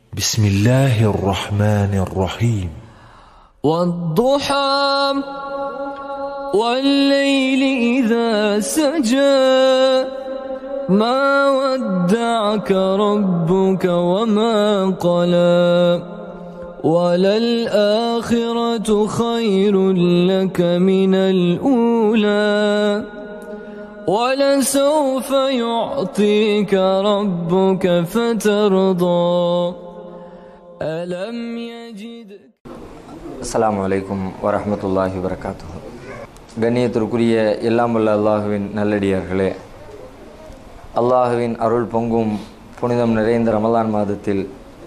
بسم الله الرحمن الرحيم والضحى والليل إذا سجى ما ودعك ربك وما قلى وللآخرة خير لك من الأولى ولسوف يعطيك ربك فترضى ألم يجدك அஸ்ஸலாமு அலைக்கும் வரஹ்மத்துல்லாஹி வரகாத்துஹு கண்ணியத்திற்குரிய எல்லாம் வல்ல அல்லாஹுவின் நல்லடியார்களே அல்லாஹுவின் அருள் பொங்கும் புனிதம் நிறைந்த ரமலான் மாதத்தில்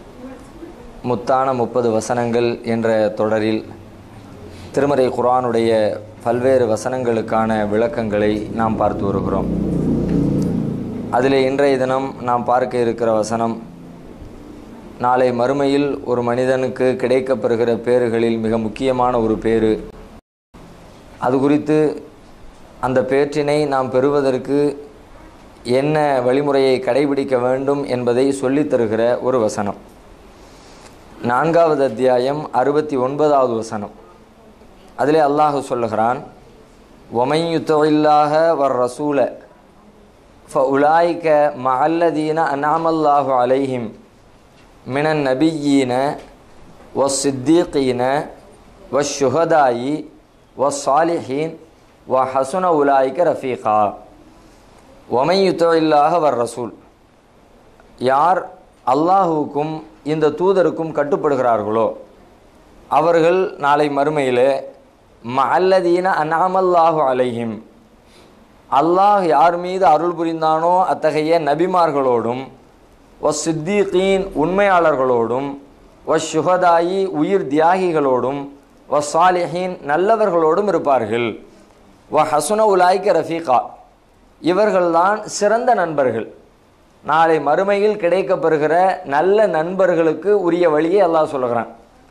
முத்தான முப்பது வசனங்கள் என்ற தொடரில் திருமறை குர்ஆனுடைய பல்வேறு வசனங்களுக்கான விளக்கங்களை நாம் பார்த்து வருகிறோம் அதில் இன்றைய தினம் நாம் பார்க்க இருக்கிற வசனம் நாளை மறுமையில் ஒரு மனிதனுக்கு கிடைக்கப்பெறுகிற பேறுகளில் மிக முக்கியமான ஒரு பேறு அது குறித்து அந்த பேற்றினை நாம் பெறுவதற்கு என்ன வழிமுறையை கடைபிடிக்க வேண்டும் என்பதை சொல்லித் தருகிற ஒரு வசனம் நான்காவது அத்தியாயம் அறுபத்தி ஒன்பதாவது வசனம் அதிலே அல்லாஹ் சொல்லுகிறான் ஒமையுத்தொழில்லாக வர் ரசூல ஃப உலாய்க மல்லதீன அனாமல்லாஹு அலைஹிம் மினன் நபியீன வஸ் சித்தீகீன வஸ் ஷுஹதாயி வஸ் சாலிஹீன் வ ஹசுன உலாய்க ரஃபீகா ஒமையுத்தொழில்லாக வர் ரசூல் யார் அல்லாஹுவுக்கும் இந்த தூதருக்கும் கட்டுப்படுகிறார்களோ அவர்கள் நாளை மறுமையிலே மல்லதீன அனாமல்லாஹு அலைஹிம் அல்லாஹ் யார் மீது அருள் புரிந்தானோ அத்தகைய நபிமார்களோடும் ஒஸ் சித்தீகீன் உண்மையாளர்களோடும் ஒஸ் சுகதாயி உயிர் தியாகிகளோடும் ஒஸ் சாலிஹீன் நல்லவர்களோடும் இருப்பார்கள் வ ஹசுன உலாய்க்க ரஃபீகா இவர்கள்தான் சிறந்த நண்பர்கள் நாளை மறுமையில் கிடைக்கப்பெறுகிற நல்ல நண்பர்களுக்கு உரிய வழியை அல்லாஹ் சொல்லுகிறான்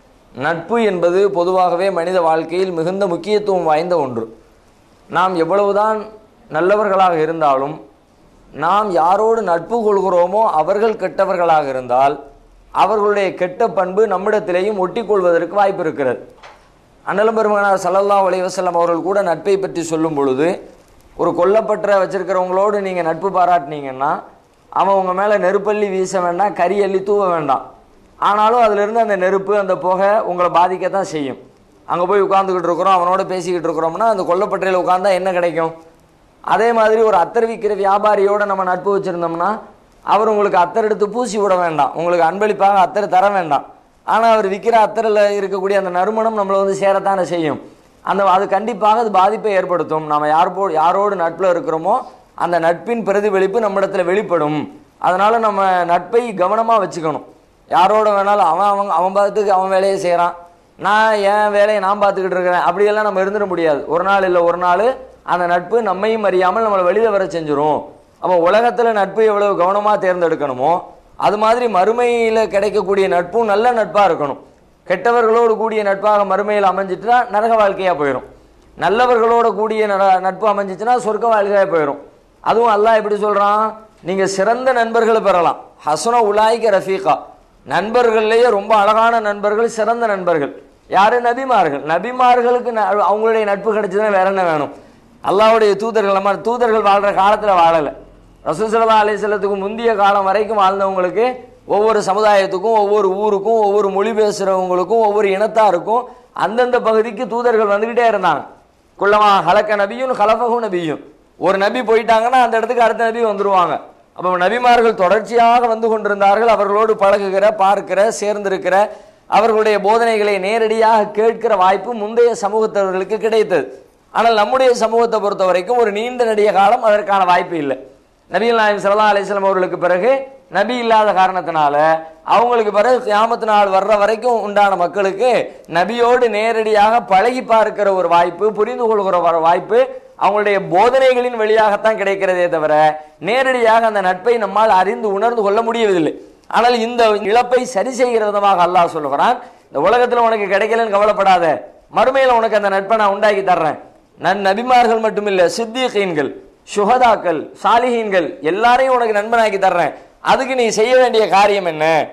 நட்பு என்பது பொதுவாகவே மனித வாழ்க்கையில் மிகுந்த முக்கியத்துவம் வாய்ந்த ஒன்று நாம் எவ்வளவுதான் நல்லவர்களாக இருந்தாலும் நாம் யாரோடு நட்பு கொள்கிறோமோ அவர்கள் கெட்டவர்களாக இருந்தால் அவர்களுடைய கெட்ட பண்பு நம்மிடத்திலேயும் ஒட்டி கொள்வதற்கு வாய்ப்பு இருக்கிறது அண்ணலம் பெருமகனார் சல்லல்லா அலைவசல்லம் அவர்கள் கூட நட்பை பற்றி சொல்லும் பொழுது ஒரு கொல்லப்பட்ட வச்சிருக்கிறவங்களோடு நீங்கள் நட்பு பாராட்டினீங்கன்னா அவன் உங்கள் மேலே நெருப்பள்ளி வீச வேண்டாம் கறி அள்ளி தூவ வேண்டாம் ஆனாலும் அதிலிருந்து அந்த நெருப்பு அந்த புகை உங்களை பாதிக்க தான் செய்யும் அங்கே போய் உட்காந்துக்கிட்டு இருக்கிறோம் அவனோட பேசிக்கிட்டு இருக்கிறோம்னா அந்த கொல்லப்பட்டையில் உட்காந்தா என்ன கிடைக்கும் அதே மாதிரி ஒரு அத்தர் விற்கிற வியாபாரியோட நம்ம நட்பு வச்சுருந்தோம்னா அவர் உங்களுக்கு அத்தர் எடுத்து பூசி விட வேண்டாம் உங்களுக்கு அன்பளிப்பாக அத்தர் தர வேண்டாம் ஆனால் அவர் விற்கிற அத்தரில் இருக்கக்கூடிய அந்த நறுமணம் நம்மளை வந்து சேரத்தானே செய்யும் அந்த அது கண்டிப்பாக அது பாதிப்பை ஏற்படுத்தும் நம்ம யார் போ யாரோடு நட்பில் இருக்கிறோமோ அந்த நட்பின் பிரதிபலிப்பு நம்மிடத்தில் வெளிப்படும் அதனால் நம்ம நட்பை கவனமாக வச்சுக்கணும் யாரோட வேணாலும் அவன் அவன் அவன் பார்த்துக்கு அவன் வேலையை செய்கிறான் நான் என் வேலையை நான் பார்த்துக்கிட்டு இருக்கிறேன் அப்படியெல்லாம் நம்ம இருந்துட முடியாது ஒரு நாள் இல்லை ஒரு நாள் அந்த நட்பு நம்மையும் அறியாமல் நம்மளை வெளியில் வர செஞ்சிரும் அப்போ உலகத்தில் நட்பு எவ்வளவு கவனமாக தேர்ந்தெடுக்கணுமோ அது மாதிரி மறுமையில் கிடைக்கக்கூடிய நட்பும் நல்ல நட்பாக இருக்கணும் கெட்டவர்களோடு கூடிய நட்பாக மறுமையில் அமைஞ்சிட்டுனா நரக வாழ்க்கையாக போயிடும் நல்லவர்களோட கூடிய நட்பு அமைஞ்சிச்சுன்னா சொர்க்க வாழ்க்கையாக போயிடும் அதுவும் அல்லாஹ் எப்படி சொல்கிறான் நீங்கள் சிறந்த நண்பர்களை பெறலாம் ஹசன உலாய்க்க ரஃபீகா நண்பர்கள்லேயே ரொம்ப அழகான நண்பர்கள் சிறந்த நண்பர்கள் யாரு நபிமார்கள் நபிமார்களுக்கு அவங்களுடைய நட்பு கிடைச்சதுன்னா வேற என்ன வேணும் அல்லாவுடைய தூதர்கள் நம்ம தூதர்கள் வாழ்கிற காலத்தில் வாழலை ரசூசல்லா அலிசல்லத்துக்கு முந்தைய காலம் வரைக்கும் வாழ்ந்தவங்களுக்கு ஒவ்வொரு சமுதாயத்துக்கும் ஒவ்வொரு ஊருக்கும் ஒவ்வொரு மொழி பேசுகிறவங்களுக்கும் ஒவ்வொரு இனத்தாருக்கும் அந்தந்த பகுதிக்கு தூதர்கள் வந்துக்கிட்டே இருந்தாங்க குள்ளமா ஹலக்க நபியும் ஹலஃபகும் நபியும் ஒரு நபி போயிட்டாங்கன்னா அந்த இடத்துக்கு அடுத்த நபி வந்துருவாங்க அப்போ நபிமார்கள் தொடர்ச்சியாக வந்து கொண்டிருந்தார்கள் அவர்களோடு பழகுகிற பார்க்கிற சேர்ந்திருக்கிற அவர்களுடைய போதனைகளை நேரடியாக கேட்கிற வாய்ப்பு முந்தைய சமூகத்தவர்களுக்கு கிடைத்தது ஆனால் நம்முடைய சமூகத்தை பொறுத்த வரைக்கும் ஒரு நீண்ட நெடிய காலம் அதற்கான வாய்ப்பு இல்லை நபிகள் நாயம் சல்லா அலிஸ்லாம் அவர்களுக்கு பிறகு நபி இல்லாத காரணத்தினால அவங்களுக்கு பிறகு கியாமத்து நாள் வர்ற வரைக்கும் உண்டான மக்களுக்கு நபியோடு நேரடியாக பழகி பார்க்கிற ஒரு வாய்ப்பு புரிந்து கொள்கிற ஒரு வாய்ப்பு அவங்களுடைய போதனைகளின் வழியாகத்தான் கிடைக்கிறதே தவிர நேரடியாக அந்த நட்பை நம்மால் அறிந்து உணர்ந்து கொள்ள முடியவில்லை ஆனால் இந்த இழப்பை சரி செய்கிற விதமாக அல்லாஹ் சொல்லுகிறான் இந்த உலகத்தில் உனக்கு கிடைக்கலன்னு கவலைப்படாத மறுமையில் உனக்கு அந்த நட்பை நான் உண்டாக்கி தர்றேன் நன் நபிமார்கள் மட்டுமில்ல சித்திகீன்கள் சுகதாக்கள் சாலிஹீன்கள் எல்லாரையும் உனக்கு நண்பனாக்கி தர்றேன் அதுக்கு நீ செய்ய வேண்டிய காரியம் என்ன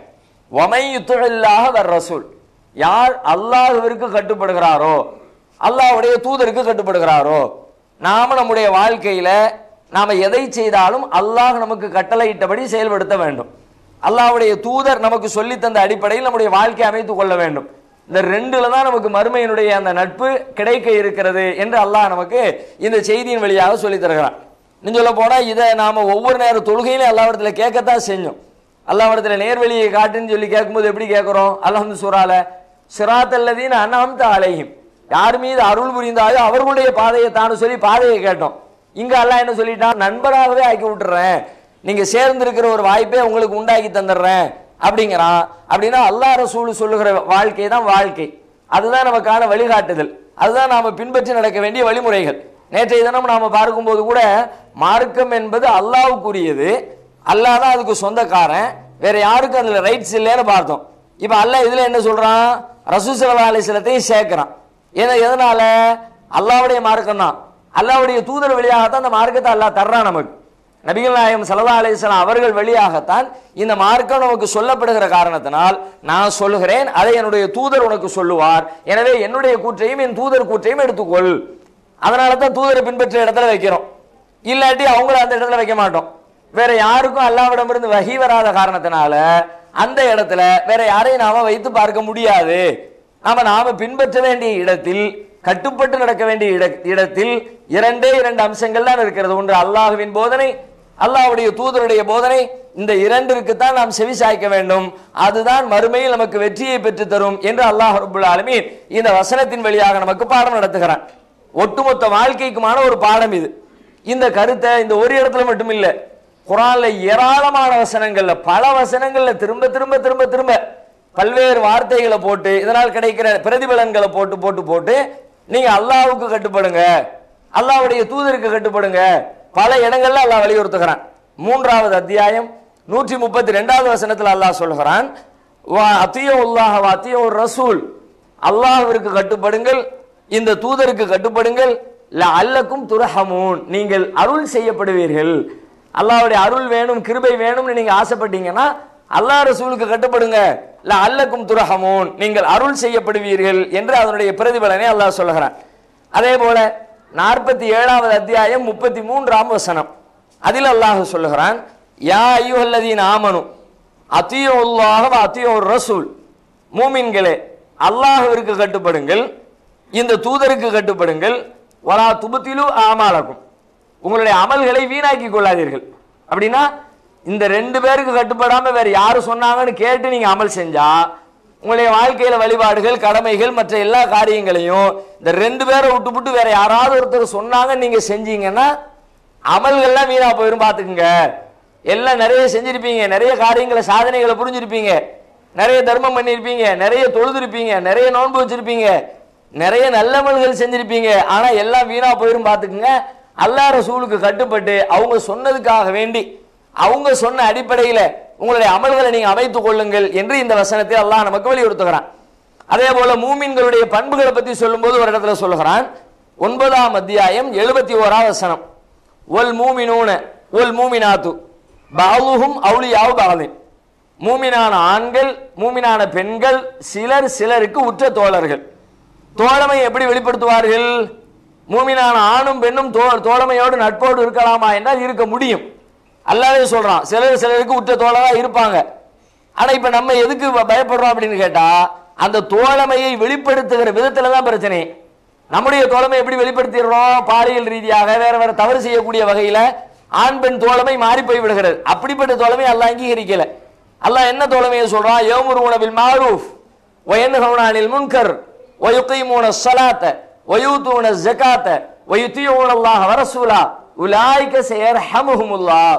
ஒமையுத்துல்லாக வர் ரசூல் யார் அல்லாஹ்விற்கு கட்டுப்படுகிறாரோ அல்லாஹ்வுடைய தூதருக்கு கட்டுப்படுகிறாரோ நாம நம்முடைய வாழ்க்கையில நாம எதை செய்தாலும் அல்லாஹ் நமக்கு கட்டளையிட்டபடி செயல்படுத்த வேண்டும் அல்லாஹ்வுடைய தூதர் நமக்கு சொல்லி தந்த அடிப்படையில் நம்முடைய வாழ்க்கையை அமைத்துக் கொள்ள வேண்டும் இந்த ரெண்டுல தான் நமக்கு மறுமையினுடைய அந்த நட்பு கிடைக்க இருக்கிறது என்று அல்லாஹ் நமக்கு இந்த செய்தியின் வழியாக சொல்லித் தருகிறான் இன்னும் சொல்ல போனா இதை நாம ஒவ்வொரு நேரம் தொழுகையிலும் அல்லாவிடத்துல கேட்கத்தான் செஞ்சோம் அல்லாவிடத்துல நேர்வழியை காட்டுன்னு சொல்லி கேட்கும்போது எப்படி கேட்கிறோம் அல்லாஹ் சூறால சிராத்தல்லதீன் அண்ணாம்த அலைஹிம் யார் மீது அருள் புரிந்தாயோ அவர்களுடைய பாதையை தானு சொல்லி பாதையை கேட்டோம் இங்க அல்லாஹ் என்ன சொல்லிட்டான் நண்பராகவே ஆக்கி விட்டுறேன் நீங்க சேர்ந்திருக்கிற ஒரு வாய்ப்பை உங்களுக்கு உண்டாக்கி தந்துடுறேன் அப்படிங்கிறான் அப்படின்னா அல்லாஹ் ரசூல் சொல்லுகிற வாழ்க்கை தான் வாழ்க்கை அதுதான் நமக்கான வழிகாட்டுதல் அதுதான் நாம பின்பற்றி நடக்க வேண்டிய வழிமுறைகள் நேற்றைய தினம் நாம பார்க்கும்போது கூட மார்க்கம் என்பது அல்லாவுக்குரியது அல்லாஹ் தான் அதுக்கு சொந்தக்காரன் வேற யாருக்கும் அதுல ரைட்ஸ் இல்லைன்னு பார்த்தோம் இப்ப அல்லாஹ் இதுல என்ன சொல்றான் ரசூசல்லா அலிஸ்லத்தையும் சேர்க்கிறான் ஏன்னா எதனால அல்லாவுடைய மார்க்கம் தான் அல்லாவுடைய தூதர் வழியாகத்தான் அந்த மார்க்கத்தை அல்லாஹ் தர்றான் நமக்கு நபிகள் நாயகம் சல்லா அலிஸ்லாம் அவர்கள் வழியாகத்தான் இந்த மார்க்கம் நமக்கு சொல்லப்படுகிற காரணத்தினால் நான் சொல்லுகிறேன் அதை என்னுடைய தூதர் உனக்கு சொல்லுவார் எனவே என்னுடைய கூற்றையும் என் தூதர் கூற்றையும் எடுத்துக்கொள் அதனால தான் தூதரை பின்பற்ற இடத்துல வைக்கிறோம் இல்லாட்டி அவங்கள அந்த இடத்துல வைக்க மாட்டோம் வேற யாருக்கும் அல்லாவிடமிருந்து வகி வராத காரணத்தினால அந்த இடத்துல வேற யாரையும் நாம வைத்து பார்க்க முடியாது நாம நாம பின்பற்ற வேண்டிய இடத்தில் கட்டுப்பட்டு நடக்க வேண்டிய இட- இடத்தில் இரண்டே இரண்டு அம்சங்கள் தான் இருக்கிறது ஒன்று அல்லாஹுவின் போதனை அல்லாஹ்வுடைய தூதருடைய போதனை இந்த இரண்டிற்கு தான் நாம் செவி சாய்க்க வேண்டும் அதுதான் மறுமையில் நமக்கு வெற்றியை பெற்று தரும் என்று அல்லாஹ் ரபுல் ஆலமீன் இந்த வசனத்தின் வழியாக நமக்கு பாடம் நடத்துகிறான் ஒட்டுமொத்த வாழ்க்கைக்குமான ஒரு பாடம் இது இந்த கருத்தை இந்த ஒரு இடத்துல மட்டும் இல்ல குரான்ல ஏராளமான வசனங்கள்ல பல வசனங்கள்ல திரும்ப திரும்ப திரும்ப திரும்ப பல்வேறு வார்த்தைகளை போட்டு இதனால் கிடைக்கிற பிரதிபலன்களை போட்டு போட்டு போட்டு நீங்க அல்லாஹ்வுக்கு கட்டுப்படுங்க அல்லாஹ்வுடைய தூதருக்கு கட்டுப்படுங்க பல இடங்கள்ல அல்லாஹ் வலியுறுத்துகிறான் மூன்றாவது அத்தியாயம் நூற்றி முப்பத்தி ரெண்டாவது வசனத்துல அல்லாஹ் சொல்கிறான் அத்தியோ உல்லாஹ் அத்தியோ ரசூல் அல்லாஹ்விற்கு கட்டுப்படுங்கள் இந்த தூதருக்கு கட்டுப்படுங்கள் அல்லக்கும் துரஹமூன் நீங்கள் அருள் செய்யப்படுவீர்கள் அல்லாஹ்வுடைய அருள் வேணும் கிருபை வேணும்னு நீங்க ஆசைப்பட்டீங்கன்னா அல்லாஹ் ரசூலுக்கு கட்டுப்படுங்க ல அல்லக்கும் துரஹமூன் நீங்கள் அருள் செய்யப்படுவீர்கள் என்று அதனுடைய பிரதிபலனை அல்லாஹ் சொல்லுகிறான் அதே போல நாற்பத்தி ஏழாவது அத்தியாயம் முப்பத்தி மூன்றாம் வசனம் அதில் அல்லாஹ் சொல்லுகிறான் யா ஐயுஹல்லதீன் ஆமனு அத்தியுல்லாஹ் அத்தியோ ரசூல் மூமின்களே அல்லாஹ்விற்கு கட்டுப்படுங்கள் இந்த தூதருக்கு கட்டுப்படுங்கள் வலா துபத்திலு ஆமாலக்கும் உங்களுடைய அமல்களை வீணாக்கி கொள்ளாதீர்கள் அப்படின்னா இந்த ரெண்டு பேருக்கு கட்டுப்படாம வேற யாரு சொன்னாங்கன்னு கேட்டு நீங்க அமல் செஞ்சா உங்களுடைய வாழ்க்கையில வழிபாடுகள் கடமைகள் மற்ற எல்லா காரியங்களையும் இந்த ரெண்டு பேரை விட்டுப்புட்டு வேற யாராவது ஒருத்தர் சொன்னாங்க நீங்க செஞ்சீங்கன்னா அமல்கள்லாம் வீணா போயிரும் பாத்துக்குங்க எல்லாம் நிறைய செஞ்சிருப்பீங்க நிறைய காரியங்களை சாதனைகளை புரிஞ்சிருப்பீங்க நிறைய தர்மம் பண்ணியிருப்பீங்க நிறைய தொழுதிருப்பீங்க நிறைய நோன்பு வச்சிருப்பீங்க நிறைய நல்லமல்கள் செஞ்சிருப்பீங்க ஆனா எல்லாம் வீணா போயிரும் பாத்துக்குங்க அல்லாஹ் ரசூலுக்கு கட்டுப்பட்டு அவங்க சொன்னதுக்காக வேண்டி அவங்க சொன்ன அடிப்படையில உங்களுடைய அமல்களை நீங்க அமைத்துக் கொள்ளுங்கள் என்று இந்த வசனத்தை அல்லாஹ் நமக்கு வலியுறுத்துகிறான் அதே போல மூமின்களுடைய பண்புகளை பத்தி சொல்லும்போது ஒரு இடத்துல சொல்லுகிறான் ஒன்பதாம் அத்தியாயம் எழுபத்தி ஓராம் வசனம் ஒல் மூமினூன ஒல் மூமினாத்து பாவுகும் அவுளியாவு பாலின் மூமினான ஆண்கள் மூமினான பெண்கள் சிலர் சிலருக்கு உற்ற தோழர்கள் தோழமை எப்படி வெளிப்படுத்துவார்கள் மூமினான ஆணும் பெண்ணும் தோ- தோழமையோடு நட்போடு இருக்கலாமா என்றால் இருக்க முடியும் அல்லாவே சொல்றான் சிலர் சிலருக்கு உற்ற தோழரா இருப்பாங்க ஆனா இப்ப நம்ம எதுக்கு ப- பயப்படுறோம் அப்படின்னு கேட்டா அந்த தோழமையை வெளிப்படுத்துகிற விதத்துல தான் பிரச்சனை நம்முடைய தோழமை எப்படி வெளிப்படுத்திடுறோம் பாலியல் ரீதியாக வேற வேற தவறு செய்யக்கூடிய வகையில ஆண் பெண் தோழமை மாறி போய் விடுகிறது அப்படிப்பட்ட தோழமை அல்லாஹ் அங்கீகரிக்கல அல்லாஹ் என்ன தோழமையை சொல்றான் யௌமுருன பில் மாரூஃப் வயன்ஹவுன அனில் முன்கர் வயுகீமுன ஸலாத்த வயூதுன ஸகாத்த வயுதியூன அல்லாஹ் வரசூலா உலாயிக சயர்ஹமுஹுமுல்லாஹ்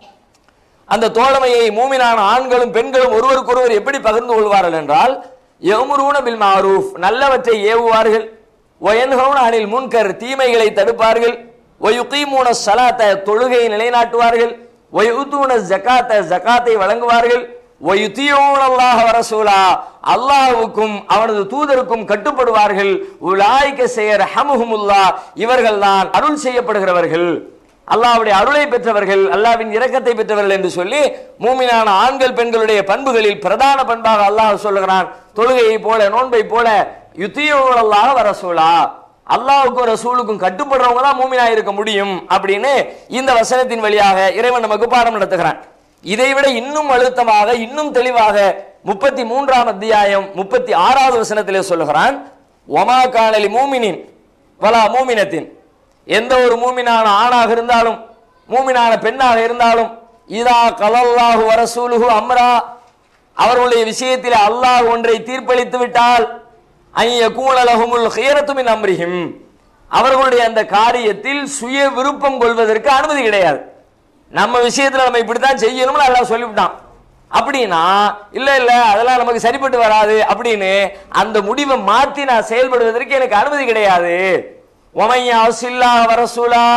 அந்த தோழமையை மூமினான ஆண்களும் பெண்களும் ஒருவருக்கொருவர் எப்படி பகிர்ந்து கொள்வார்கள் என்றால் யமுரூன பில் மாரூஃப் நல்லவற்றை ஏவுவார்கள் வயன்ஹவுன அனில் முன்கர் தீமைகளை தடுப்பார்கள் வயுகீமுன ஸலாத்த தொழுகையை நிலைநாட்டுவார்கள் வயுதூன ஜகாத்த ஜகாத்தை வழங்குவார்கள் வயுதியூன அல்லாஹ் வரசூலா அல்லாஹ்வுக்கும் அவனது தூதருக்கும் கட்டுப்படுவார்கள் உலாய்க்க செயர் ஹமுஹுமுல்லா இவர்கள்தான் அருள் செய்யப்படுகிறவர்கள் அல்லாஹ்வுடைய அருளை பெற்றவர்கள் அல்லாஹ்வின் இரக்கத்தை பெற்றவர்கள் என்று சொல்லி மூமினான ஆண்கள் பெண்களுடைய பண்புகளில் பிரதான பண்பாக அல்லாஹ் சொல்லுகிறான் தொழுகையை போல நோன்பை போல யுத்தியோர் அல்லாஹ் வரசூலா அல்லாஹ்வுக்கும் ரசூலுக்கும் கட்டுப்படுறவங்க தான் மூமினா இருக்க முடியும் அப்படின்னு இந்த வசனத்தின் வழியாக இறைவன் நமக்கு பாடம் நடத்துகிறான் இதைவிட இன்னும் அழுத்தமாக இன்னும் தெளிவாக முப்பத்தி மூன்றாம் அத்தியாயம் முப்பத்தி ஆறாவது வசனத்திலே சொல்லுகிறான் ஒமா காணலி மூமினின் வலா மூமினத்தின் எந்த ஒரு மூமினான ஆணாக இருந்தாலும் மூமினான பெண்ணாக இருந்தாலும் இதா கலல்லாஹு வரசூலுஹு அம்ரா அவர்களுடைய விஷயத்தில் அல்லாஹ் ஒன்றை தீர்ப்பளித்து விட்டால் ஐய கூணலகுமுல் ஹியரத்துமின் அம்ரிஹிம் அவர்களுடைய அந்த காரியத்தில் சுய விருப்பம் கொள்வதற்கு அனுமதி கிடையாது நம்ம விஷயத்துல நம்ம இப்படித்தான் செய்யணும்னு அல்லாஹ் சொல்லிவிட்டான் அப்படின்னா இல்ல இல்ல அதெல்லாம் நமக்கு சரிப்பட்டு வராது அப்படின்னு அந்த முடிவை மாத்தி நான் செயல்படுவதற்கு எனக்கு அனுமதி கிடையாது ஒமையா சில்லா வரசூலா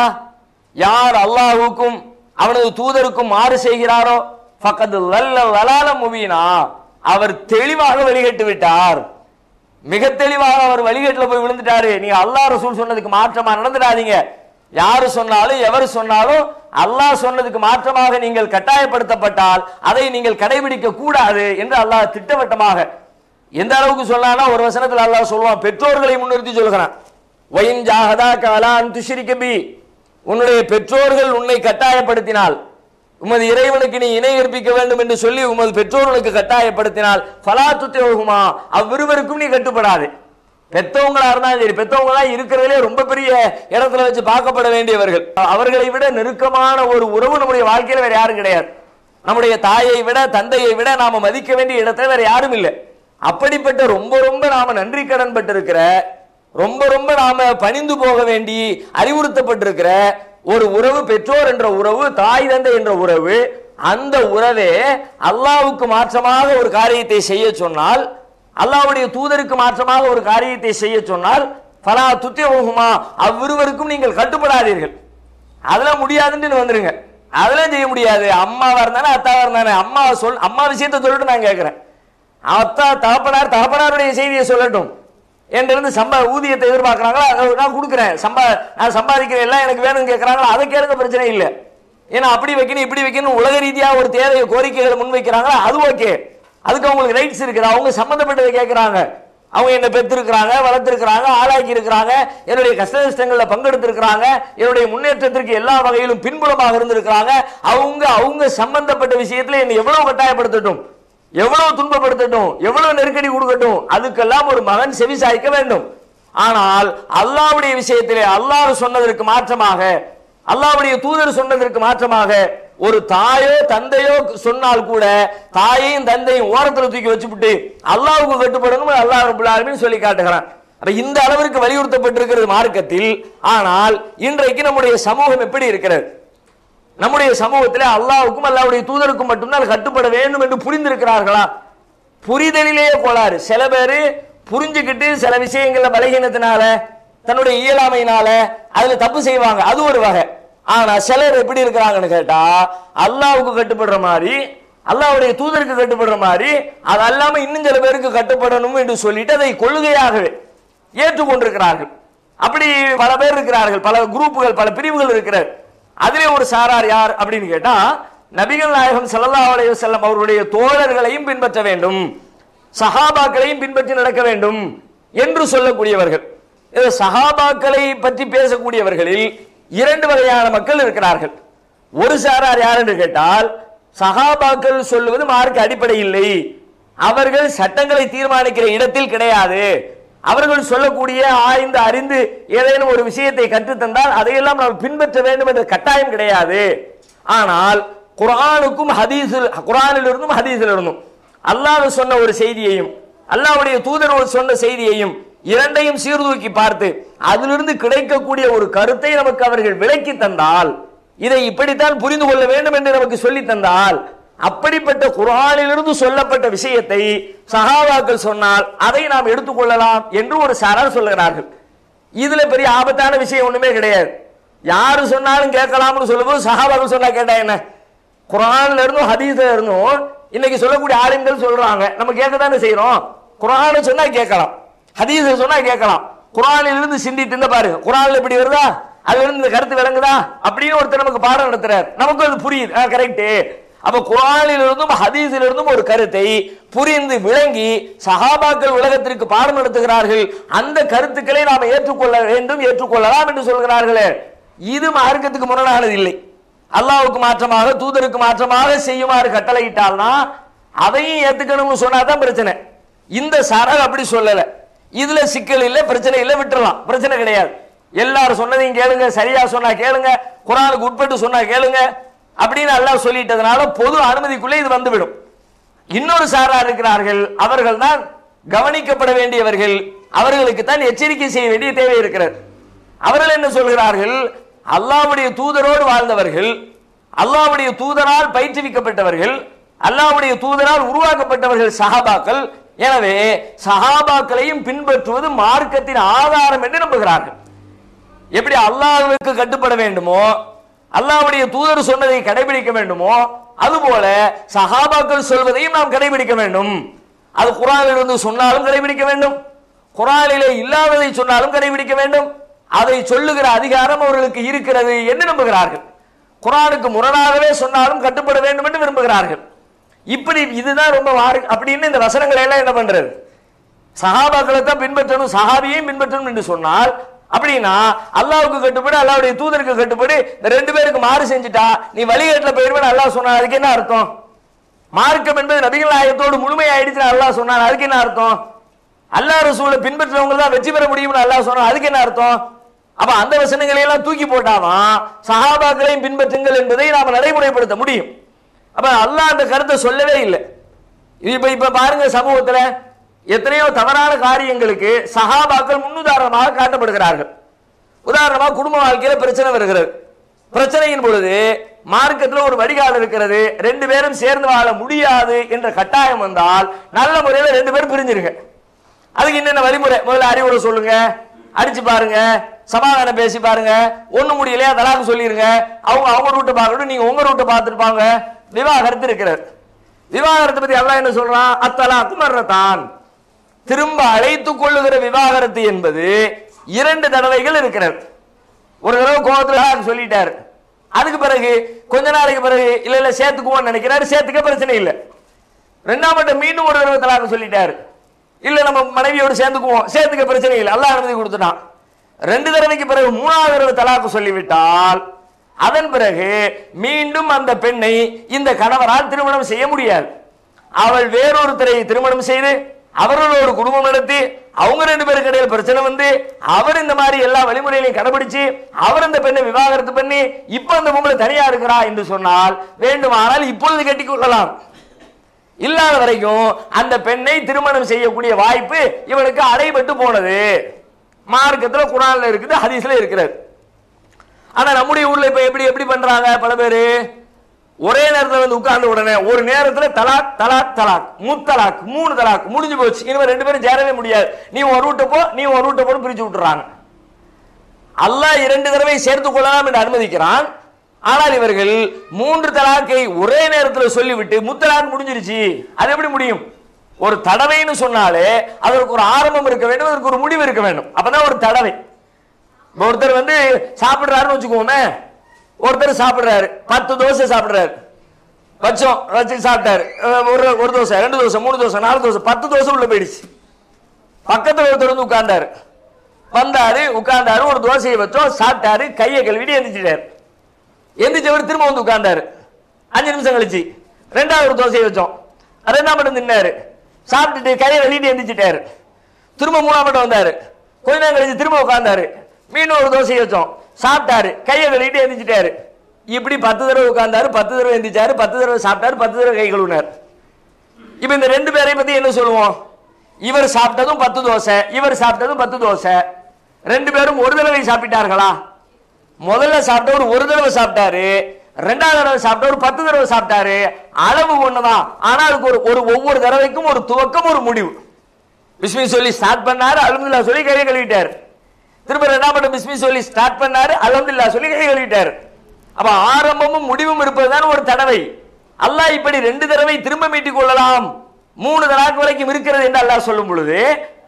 யார் அல்லாஹ்வுக்கும் அவனது தூதருக்கும் மாறு செய்கிறாரோ பக்கத்து லல்ல லலால முபீனா அவர் தெளிவாக வழிகட்டு விட்டார் மிக தெளிவாக அவர் வழிகேட்டுல போய் விழுந்துட்டாரு நீங்க அல்லாஹ் ரசூல் சொன்னதுக்கு மாற்றமா நடந்துடாதீங்க யாரு சொன்னாலும் எவர் சொன்னாலும் அல்லாஹ் சொன்னதுக்கு மாற்றமாக நீங்கள் கட்டாயப்படுத்தப்பட்டால் அதை நீங்கள் கடைபிடிக்க கூடாது என்று அல்லாஹ் திட்டவட்டமாக எந்த அளவுக்கு சொன்னானா ஒரு வசனத்தில் அல்லாஹ் சொல்லுவான் பெற்றோர்களை முன்னிறுத்தி சொல்கிறான் ஒயின் ஜாகதா கலான் துஷிரிக்க பி உன்னுடைய பெற்றோர்கள் உன்னை கட்டாயப்படுத்தினால் உமது இறைவனுக்கு நீ இணை கற்பிக்க வேண்டும் என்று சொல்லி உமது பெற்றோர்களுக்கு கட்டாயப்படுத்தினால் ஃபலாத்துத்தே ஓகுமா அவ்விருவருக்கும் நீ கட்டுப்படாது பெத்தவங்களா இருந்தாலும் சரி பெத்தவங்களா இருக்கிறதுலே ரொம்ப பெரிய இடத்துல வச்சு பார்க்கப்பட வேண்டியவர்கள் அவர்களை விட நெருக்கமான ஒரு உறவு நம்முடைய வாழ்க்கையில வேற யாரும் கிடையாது நம்முடைய தாயை விட தந்தையை விட நாம மதிக்க வேண்டிய இடத்துல வேற யாரும் இல்லை அப்படிப்பட்ட ரொம்ப ரொம்ப நாம நன்றி கடன் பட்டிருக்கிற ரொம்ப ரொம்ப நாம பணிந்து போக வேண்டி அறிவுறுத்தப்பட்டிருக்கிற ஒரு உறவு பெற்றோர் என்ற உறவு தாய் தந்தை என்ற உறவு அந்த உறவே அல்லாவுக்கு மாற்றமாக ஒரு காரியத்தை செய்ய சொன்னால் அல்லாஹ்வுடைய தூதருக்கு மாற்றமாக ஒரு காரியத்தை செய்ய சொன்னால் பலா துத்தியோகுமா அவ்விருவருக்கும் நீங்கள் கட்டுப்படாதீர்கள் அதெல்லாம் முடியாதுன்னு வந்துருங்க அதெல்லாம் செய்ய முடியாது அம்மாவா இருந்தானே அத்தாவா இருந்தானே அம்மா சொல் அம்மா விஷயத்தை சொல்லிட்டு நான் கேட்கிறேன் அத்தா தகப்பனார் தகப்பனாருடைய செய்தியை சொல்லட்டும் என்கிட்ட சம்பா ஊதியத்தை எதிர்பார்க்கறாங்களா அதை நான் கொடுக்குறேன் சம்பா நான் சம்பாதிக்கிறேன் எல்லாம் எனக்கு வேணும்னு கேட்கறாங்களா அதை கேளுங்க பிரச்சனை இல்லை ஏன்னா அப்படி வைக்கணும் இப்படி வைக்கணும் உலக ரீதியா ஒரு தேவையை கோரிக்கைகளை முன்வைக்கிறாங்களா அது ஓகே அதுக்கு அவங்களுக்கு ரைட்ஸ் இருக்குது அவங்க சம்பந்தப்பட்டதை கேட்கறாங்க அவங்க என்ன பெற்றிருக்கிறாங்க வளர்த்திருக்கிறாங்க ஆளாக்கி இருக்கிறாங்க என்னுடைய கஷ்ட நஷ்டங்கள்ல பங்கெடுத்திருக்கிறாங்க என்னுடைய முன்னேற்றத்திற்கு எல்லா வகையிலும் பின்புலமாக இருந்திருக்கிறாங்க அவங்க அவங்க சம்பந்தப்பட்ட விஷயத்துல என்னை எவ்வளவு கட்டாயப்படுத்தட்டும் எவ்வளவு துன்பப்படுத்தட்டும் எவ்வளவு நெருக்கடி கொடுக்கட்டும் அதுக்கெல்லாம் ஒரு மகன் செவி சாய்க்க வேண்டும் ஆனால் அல்லாஹ்வுடைய விஷயத்திலே அல்லாஹ் சொன்னதற்கு மாற்றமாக அல்லாஹ்வுடைய தூதர் சொன்னதற்கு மாற்றமாக ஒரு தாயோ தந்தையோ சொன்னால் கூட தாயையும் தந்தையும் ஓரத்துல தூக்கி வச்சுவிட்டு அல்லாஹ்வுக்கு கட்டுப்படணும் அல்லாஹ் ரபுல் ஆலமீன் சொல்லி காட்டுகிறான் அப்ப இந்த அளவிற்கு வலியுறுத்தப்பட்டிருக்கிறது மார்க்கத்தில் ஆனால் இன்றைக்கு நம்முடைய சமூகம் எப்படி இருக்கிறது நம்முடைய சமூகத்தில் அல்லாஹ்வுக்கும் அல்லாஹ்வுடைய தூதருக்கும் மட்டும்தான் கட்டுப்பட வேண்டும் என்று புரிந்திருக்கிறார்களா புரிதலிலேயே கோளாறு சில பேர் புரிஞ்சுக்கிட்டு சில விஷயங்கள்ல பலகீனத்தினால தன்னுடைய இயலாமையினால அதுல தப்பு செய்வாங்க அது ஒரு வகை ஆனா சிலர் எப்படி இருக்கிறாங்கன்னு கேட்டா அல்லாஹ்வுக்கு கட்டுப்படுற மாதிரி அல்லாஹ்வுடைய தூதருக்கு கட்டுப்படுற மாதிரி அது அல்லாம இன்னும் சில பேருக்கு கட்டுப்படணும் என்று சொல்லிட்டு அதை கொள்கையாகவே ஏற்றுக்கொண்டிருக்கிறார்கள் அப்படி பல பேர் இருக்கிறார்கள் பல குரூப்புகள் பல பிரிவுகள் இருக்கிறார் அதிலே ஒரு சாரார் யார் அப்படின்னு கேட்டா நபிகள் நாயகம் ஸல்லல்லாஹு அலைஹி வஸல்லம் அவருடைய தோழர்களையும் பின்பற்ற வேண்டும் சஹாபாக்களையும் பின்பற்றி நடக்க வேண்டும் என்று சொல்லக்கூடியவர்கள் இது சஹாபாக்களை பற்றி பேசக்கூடியவர்களில் இரண்டு வகையான மக்கள் இருக்கிறார்கள் ஒரு சாரார் யார் என்று கேட்டால் சஹாபாக்கள் சொல்லுவது மார்க்க அடிப்படை இல்லை அவர்கள் சட்டங்களை தீர்மானிக்கிற இடத்தில் கிடையாது அவர்கள் சொல்லக்கூடிய ஆய்ந்து அறிந்து ஏதேனும் ஒரு விஷயத்தை கற்றுத்தந்தால் அதையெல்லாம் நாம் பின்பற்ற வேண்டும் என்ற கட்டாயம் கிடையாது ஆனால் குர்ஆனுக்கும் ஹதீஸில் குர்ஆனில் இருந்தும் ஹதீஸில் இருந்தும் அல்லாஹ் சொன்ன ஒரு செய்தியையும் அல்லாஹ்வுடைய தூதர் ஒரு சொன்ன செய்தியையும் இரண்டையும் சீர்தூக்கி பார்த்து அதிலிருந்து கிடைக்கக்கூடிய ஒரு கருத்தை நமக்கு அவர்கள் விளக்கி தந்தால் இதை இப்படித்தான் புரிந்து கொள்ள வேண்டும் என்று நமக்கு சொல்லி தந்தால் அப்படிப்பட்ட குர்ஆனிலிருந்து சொல்லப்பட்ட விஷயத்தை சஹாபாக்கள் சொன்னால் அதை நாம் எடுத்துக்கொள்ளலாம் என்று ஒரு சாரார் சொல்லுகிறார்கள் இதுல பெரிய ஆபத்தான விஷயம் ஒண்ணுமே கிடையாது யாரு சொன்னாலும் கேட்கலாம்னு சொல்லும்போது சஹாபாக்கள் சொன்னா கேட்டா என்ன குர்ஆன்ல இருந்தும் ஹதீஸ்ல இருந்தும் இன்னைக்கு சொல்லக்கூடிய ஆளுங்கள் சொல்றாங்க நம்ம கேட்க தானே செய்யறோம் குர்ஆனை சொன்னா கேட்கலாம் ஹதீஸை சொன்னா கேட்கலாம் குர்ஆனில் இருந்து சிந்தித்து இந்த பாருங்க குர்ஆன்ல இப்படி வருதா அதுல இருந்து இந்த கருத்து விளங்குதா அப்படின்னு ஒருத்தர் நமக்கு பாடம் நடத்துறார் நமக்கு அது புரியுது கரெக்ட் அப்ப குரானில் இருந்தும் ஹதீஸில் இருந்தும் ஒரு கருத்தை புரிந்து விளங்கி சஹாபாக்கள் உலகத்திற்கு பாடம் நடத்துகிறார்கள் அந்த கருத்துக்களை நாம் ஏற்றுக்கொள்ள வேண்டும் ஏற்றுக்கொள்ளலாம் என்று சொல்கிறார்களே இது மார்க்கத்துக்கு முரணானது இல்லை அல்லாஹ்வுக்கு மாற்றமாக தூதருக்கு மாற்றமாக செய்யுமாறு கட்டளையிட்டால்னா அதையும் ஏத்துக்கணும்னு சொன்னாதான் பிரச்சனை இந்த சரக அப்படி சொல்லல இதுல சிக்கல் இல்ல பிரச்சனை இல்ல விட்டுறலாம் பிரச்சனை கிடையாது எல்லாரும் சொன்னதையும் கேளுங்க சரியா சொன்னா கேளுங்க குரானுக்கு உட்பட்டு சொன்னா கேளுங்க அப்படின்னு அல்லாஹ் சொல்லிட்டதுனால பொது அனுமதிக்குள்ளே இது வந்துவிடும் இன்னொரு சாரா இருக்கிறார்கள் அவர்கள் தான் கவனிக்கப்பட வேண்டியவர்கள் அவர்களுக்கு தான் எச்சரிக்கை செய்ய வேண்டிய தேவை இருக்கிறது அவர்கள் என்ன சொல்கிறார்கள் அல்லாஹ்வுடைய தூதரோடு வாழ்ந்தவர்கள் அல்லாஹ்வுடைய தூதரால் பயிற்றுவிக்கப்பட்டவர்கள் அல்லாஹ்வுடைய தூதரால் உருவாக்கப்பட்டவர்கள் சஹாபாக்கள் எனவே சஹாபாக்களையும் பின்பற்றுவது மார்க்கத்தின் ஆதாரம் என்று நம்புகிறார்கள் எப்படி அல்லாஹ்வுக்கு கட்டுப்பட வேண்டுமோ அல்லாஹ்வுடைய தூதர் சொன்னதை கடைபிடிக்க வேண்டுமோ அதுபோல சஹாபாக்கள் சொல்வதையும் நாம் கடைபிடிக்க வேண்டும் அது குரானில் இருந்து சொன்னாலும் கடைபிடிக்க வேண்டும் குரானிலே இல்லாததை சொன்னாலும் கடைபிடிக்க வேண்டும் அதை சொல்லுகிற அதிகாரம் அவர்களுக்கு இருக்கிறது என்று நம்புகிறார்கள் குரானுக்கு முரணாகவே சொன்னாலும் கட்டுப்பட வேண்டும் என்று விரும்புகிறார்கள் இப்படி இதுதான் ரொம்ப மாறு அப்படின்னு இந்த வசனங்களை எல்லாம் என்ன பண்றது சஹாபாக்களை தான் பின்பற்றணும் சஹாபியையும் பின்பற்றணும் என்று சொன்னால் அப்படின்னா அல்லாவுக்கு கட்டுப்படு அல்லாவுடைய தூதருக்கு கட்டுப்படு இந்த ரெண்டு பேருக்கு மாறு செஞ்சுட்டா நீ வழிகேட்டில் போயிருவேன் அல்லாஹ் சொன்னா அதுக்கு என்ன அர்த்தம் மார்க்கம் என்பது நபிகள் நாயகத்தோடு முழுமையாயிடுச்சு அல்லாஹ் சொன்னான் அதுக்கு என்ன அர்த்தம் அல்லாஹ் ரசூலை பின்பற்றவங்க தான் வெற்றி பெற முடியும்னு அல்லாஹ் சொன்னான் அதுக்கு என்ன அர்த்தம் அப்ப அந்த வசனங்களை எல்லாம் தூக்கி போட்டாதான் சஹாபாக்களையும் பின்பற்றுங்கள் என்பதை நாம நடைமுறைப்படுத்த முடியும் அப்ப அல்லாஹ் அந்த கருத்தை சொல்லவே இல்லை இது இப்ப இப்ப பாருங்க சமூகத்துல எத்தனையோ தவறான காரியங்களுக்கு சஹாபாக்கள் முன்னுதாரணமாக காட்டப்படுகிறார்கள் உதாரணமா குடும்ப வாழ்க்கையில பிரச்சனை வருகிறது பிரச்சனையின் பொழுது மார்க்கத்தில் ஒரு வடிகால் இருக்கிறது ரெண்டு பேரும் சேர்ந்து வாழ முடியாது என்ற கட்டாயம் வந்தால் நல்ல முறையில் ரெண்டு பேரும் பிரிஞ்சிருங்க அதுக்கு என்னென்ன வழிமுறை முதல்ல அறிவுரை சொல்லுங்க அடிச்சு பாருங்க சமாதானம் பேசி பாருங்க ஒண்ணு முடியலையா தலாக்கு சொல்லிருங்க அவங்க அவங்க ரூட்டை பார்க்கணும் நீங்க உங்க ரூட்டை பார்த்துருப்பாங்க விவாகரத்து இருக்கிறது விவாகரத்தை பத்தி அல்லாஹ் என்ன சொல்றான் அத்தலா குமர்றதான் திரும்ப அழைத்துக் கொள்ளுகிற விவாகரத்து என்பது இரண்டு தடவைகள் இருக்கிறது ஒரு தடவை கோபத்துல சொல்லிட்டாரு அதுக்கு பிறகு கொஞ்ச நாளைக்கு பிறகு இல்ல இல்ல சேர்த்துக்குவோம்னு நினைக்கிறாரு சேர்த்துக்க பிரச்சனை இல்லை ரெண்டாம் மட்டும் மீண்டும் ஒரு தடவை தலாக்கு சொல்லிட்டாரு இல்ல நம்ம மனைவியோடு சேர்ந்துக்குவோம் சேர்த்துக்க பிரச்சனை இல்லை அல்லாஹ் அனுமதி கொடுத்துட்டான் ரெண்டு தடவைக்கு பிறகு மூணாவது தடவை தலாக்கு சொல்லிவிட்டால் அதன் பிறகு மீண்டும் அந்த பெண்ணை இந்த கணவரால் திருமணம் செய்ய முடியாது அவள் வேறொருத்தரை திருமணம் செய்து அவர்களோடு குடும்பம் நடத்தி அவங்க ரெண்டு பேருக்கு இடையில பிரச்சனை வந்து அவர் இந்த மாதிரி எல்லா வழிமுறைகளையும் கடைபிடிச்சு அவர் இந்த பெண்ணை விவாகரத்து பண்ணி இப்ப அந்த பொம்பளை தனியா இருக்கிறா என்று சொன்னால் வேண்டுமானால் இப்பொழுது கட்டிக் கொள்ளலாம் இல்லாத வரைக்கும் அந்த பெண்ணை திருமணம் செய்யக்கூடிய வாய்ப்பு இவனுக்கு அடைபட்டு போனது மார்க்கத்துல குரான்ல இருக்குது ஹதீஸ்ல இருக்கிறது ஆனா நம்முடைய ஊர்ல இப்ப எப்படி எப்படி பண்றாங்க பல பேரு ஒரே நேரத்துல வந்து உட்கார்ந்த உடனே ஒரு நேரத்துல தலாக் தலாக் தலாக் முத்தலாக் மூணு தலாக் முடிஞ்சு போச்சு இனிமே ரெண்டு பேரும் சேரவே முடியாது நீ ஒரு ரூட்டை போ நீ ஒரு ரூட்டை போன்னு பிரிச்சு விட்டுறாங்க அல்லாஹ் இரண்டு தடவை சேர்த்துக் கொள்ளலாம் என்று அனுமதிக்கிறான் ஆனால் இவர்கள் மூன்று தலாக்கை ஒரே நேரத்தில் சொல்லிவிட்டு முத்தலாக் முடிஞ்சிருச்சு அது எப்படி முடியும் ஒரு தடவைன்னு சொன்னாலே அதற்கு ஒரு ஆரம்பம் இருக்க வேண்டும் அதற்கு ஒரு முடிவு இருக்க வேண்டும் அப்பதான் ஒரு தடவை இப்ப ஒருத்தர் வந்து சாப்பிடுறாருன்னு வச்சுக்கோமே ஒருத்தர் சாப்பிடுறாரு பத்து தோசை சாப்பிடுறாரு வச்சோம் வச்சு சாப்பிட்டாரு அஹ் ஒரு ஒரு தோசை ரெண்டு தோசை மூணு தோசை நாலு தோசை பத்து தோசை உள்ள போயிடுச்சு பக்கத்துல ஒருத்தர் வந்து உட்கார்ந்தாரு வந்தாரு உட்கார்ந்தாரு ஒரு தோசையை வச்சோம் சாப்பிட்டாரு கையை கழுவிட்டு எந்திரிச்சிட்டாரு எந்திரிச்சவர் திரும்ப வந்து உட்கார்ந்தாரு அஞ்சு நிமிஷம் கழிச்சு ரெண்டாவது ஒரு தோசையை வச்சோம் ரெண்டாம் மட்டும் தின்னாரு சாப்பிட்டுட்டு கையை வெளியிட்டு எந்திரிச்சிட்டாரு திரும்ப மூணாம் மட்டும் வந்தாரு கொஞ்ச நேரம் கழிச்சு திரும்ப உட்கார்ந்தாரு மீண்டும் ஒரு தோசையை வச்சோம் சாப்பிட்டாரு கையை வெளியிட்டு எந்திரிச்சிட்டாரு இப்படி பத்து தடவை உட்கார்ந்தாரு பத்து தடவை எந்திரிச்சாரு பத்து தடவை சாப்பிட்டாரு பத்து தடவை கை கழுவினார் இப்ப இந்த ரெண்டு பேரை பத்தி என்ன சொல்லுவோம் இவர் சாப்பிட்டதும் பத்து தோசை இவர் சாப்பிட்டதும் பத்து தோசை ரெண்டு பேரும் ஒரு தடவை சாப்பிட்டார்களா முதல்ல சாப்பிட்டவர் ஒரு தடவை சாப்பிட்டாரு ரெண்டாவது தடவை சாப்பிட்டவர் பத்து தடவை சாப்பிட்டாரு அளவு ஒண்ணுதான் ஆனா அதுக்கு ஒரு ஒரு ஒவ்வொரு தடவைக்கும் ஒரு துவக்கம் ஒரு முடிவு பிஸ்மி சொல்லி ஸ்டார்ட் பண்ணாரு அல்ஹம்துலில்லாஹ் சொல்லி கையை கழுவிட்டாரு திரும்ப ரெண்டாம் மட்டும் பிஸ்மி சொல்லி ஸ்டார்ட் பண்ணாரு அல்ஹம்துலில்லாஹ் சொல்லி கையை கழுவிட்டாரு அப்ப ஆரம்பமும் முடிவும் இருப்பதுதான் ஒரு தடவை அல்லாஹ் இப்படி ரெண்டு தடவை திரும்ப மீட்டிக் கொள்ளலாம் மூணு தலாக்கு வரைக்கும் இருக்கிறது என்று அல்லாஹ் சொல்லும் பொழுது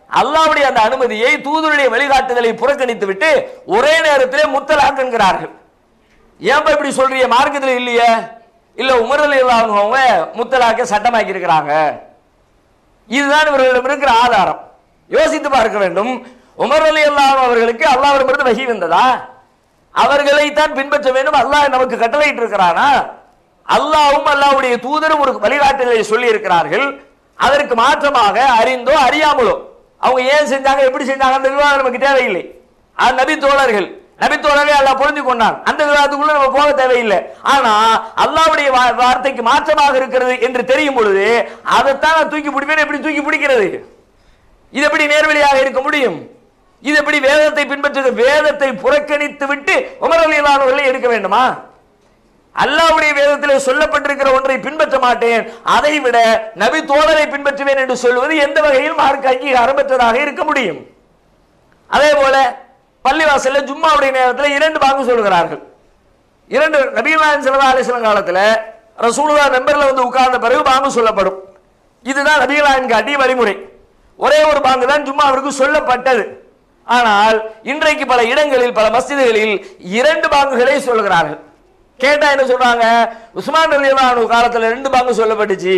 அல்லாஹ்வுடைய அந்த அனுமதியை தூதருடைய வழிகாட்டுதலை புறக்கணித்து விட்டு ஒரே நேரத்திலே முத்தலாக் என்கிறார்கள் ஏன்பா இப்படி சொல்றீங்க மார்க்கத்தில் இல்லையே இல்ல உமர் அலி அவங்க முத்தலாக்க சட்டமாக்கி இருக்கிறாங்க இதுதான் இவர்களிடம் இருக்கிற ஆதாரம் யோசித்து பார்க்க வேண்டும் உமர் அலி அல்லாஹ் அவர்களுக்கு அல்லாவிடமிருந்து வகி வந்ததா அவர்களை தான் பின்பற்ற வேண்டும் அல்லாஹ் நமக்கு கட்டளையிட்டு இருக்கிறானா அல்லாஹ்வும் அல்லாஹ்வுடைய தூதரும் ஒரு வழிகாட்டுதலை சொல்லி இருக்கிறார்கள் அதற்கு மாற்றமாக அறிந்தோ அறியாமலோ அவங்க ஏன் செஞ்சாங்க எப்படி செஞ்சாங்க அந்த விவாதம் நமக்கு தேவையில்லை அது நபி தோழர்கள் நபி தோழரை அல்லாஹ் புரிஞ்சு கொண்டான் அந்த விவாதத்துக்குள்ள நம்ம போக தேவையில்லை ஆனா அல்லாஹ்வுடைய வா- வார்த்தைக்கு மாற்றமாக இருக்கிறது என்று தெரியும் பொழுது அதைத்தான் நான் தூக்கி பிடிப்பேன் எப்படி தூக்கி பிடிக்கிறது இது எப்படி நேர்வழியாக இருக்க முடியும் இது எப்படி வேதத்தை பின்பற்ற வேதத்தை புறக்கணித்து விட்டு உமர் அலிலானவர்களை எடுக்க வேண்டுமா அல்லாஹ்வுடைய வேதத்திலே சொல்லப்பட்டிருக்கிற ஒன்றை பின்பற்ற மாட்டேன் அதை விட நபி தோழரை பின்பற்றுவேன் என்று சொல்வது எந்த வகையில் மார்க்க அங்கீகாரம் பெற்றதாக இருக்க முடியும் அதே போல பள்ளிவாசல்ல ஜும்மாவுடைய நேரத்தில் இரண்டு பாங்கு சொல்கிறார்கள் இரண்டு நபீநாயன் சிலதா அலிஸ்லாம் காலத்தில் ரசூலுல்லா மெம்பர்ல வந்து உட்கார்ந்த பிறகு பாங்கு சொல்லப்படும் இதுதான் நபீநாயன் காட்டிய வழிமுறை ஒரே ஒரு பாங்கு தான் ஜும்மாவிற்கு சொல்லப்பட்டது ஆனால் இன்றைக்கு பல இடங்களில் பல மஸ்ஜிதுகளில் இரண்டு பாங்குகளை சொல்கிறார்கள் கேட்டா என்ன சொல்றாங்க உஸ்மான் அலி காலத்துல ரெண்டு பாங்கு சொல்லப்பட்டுச்சு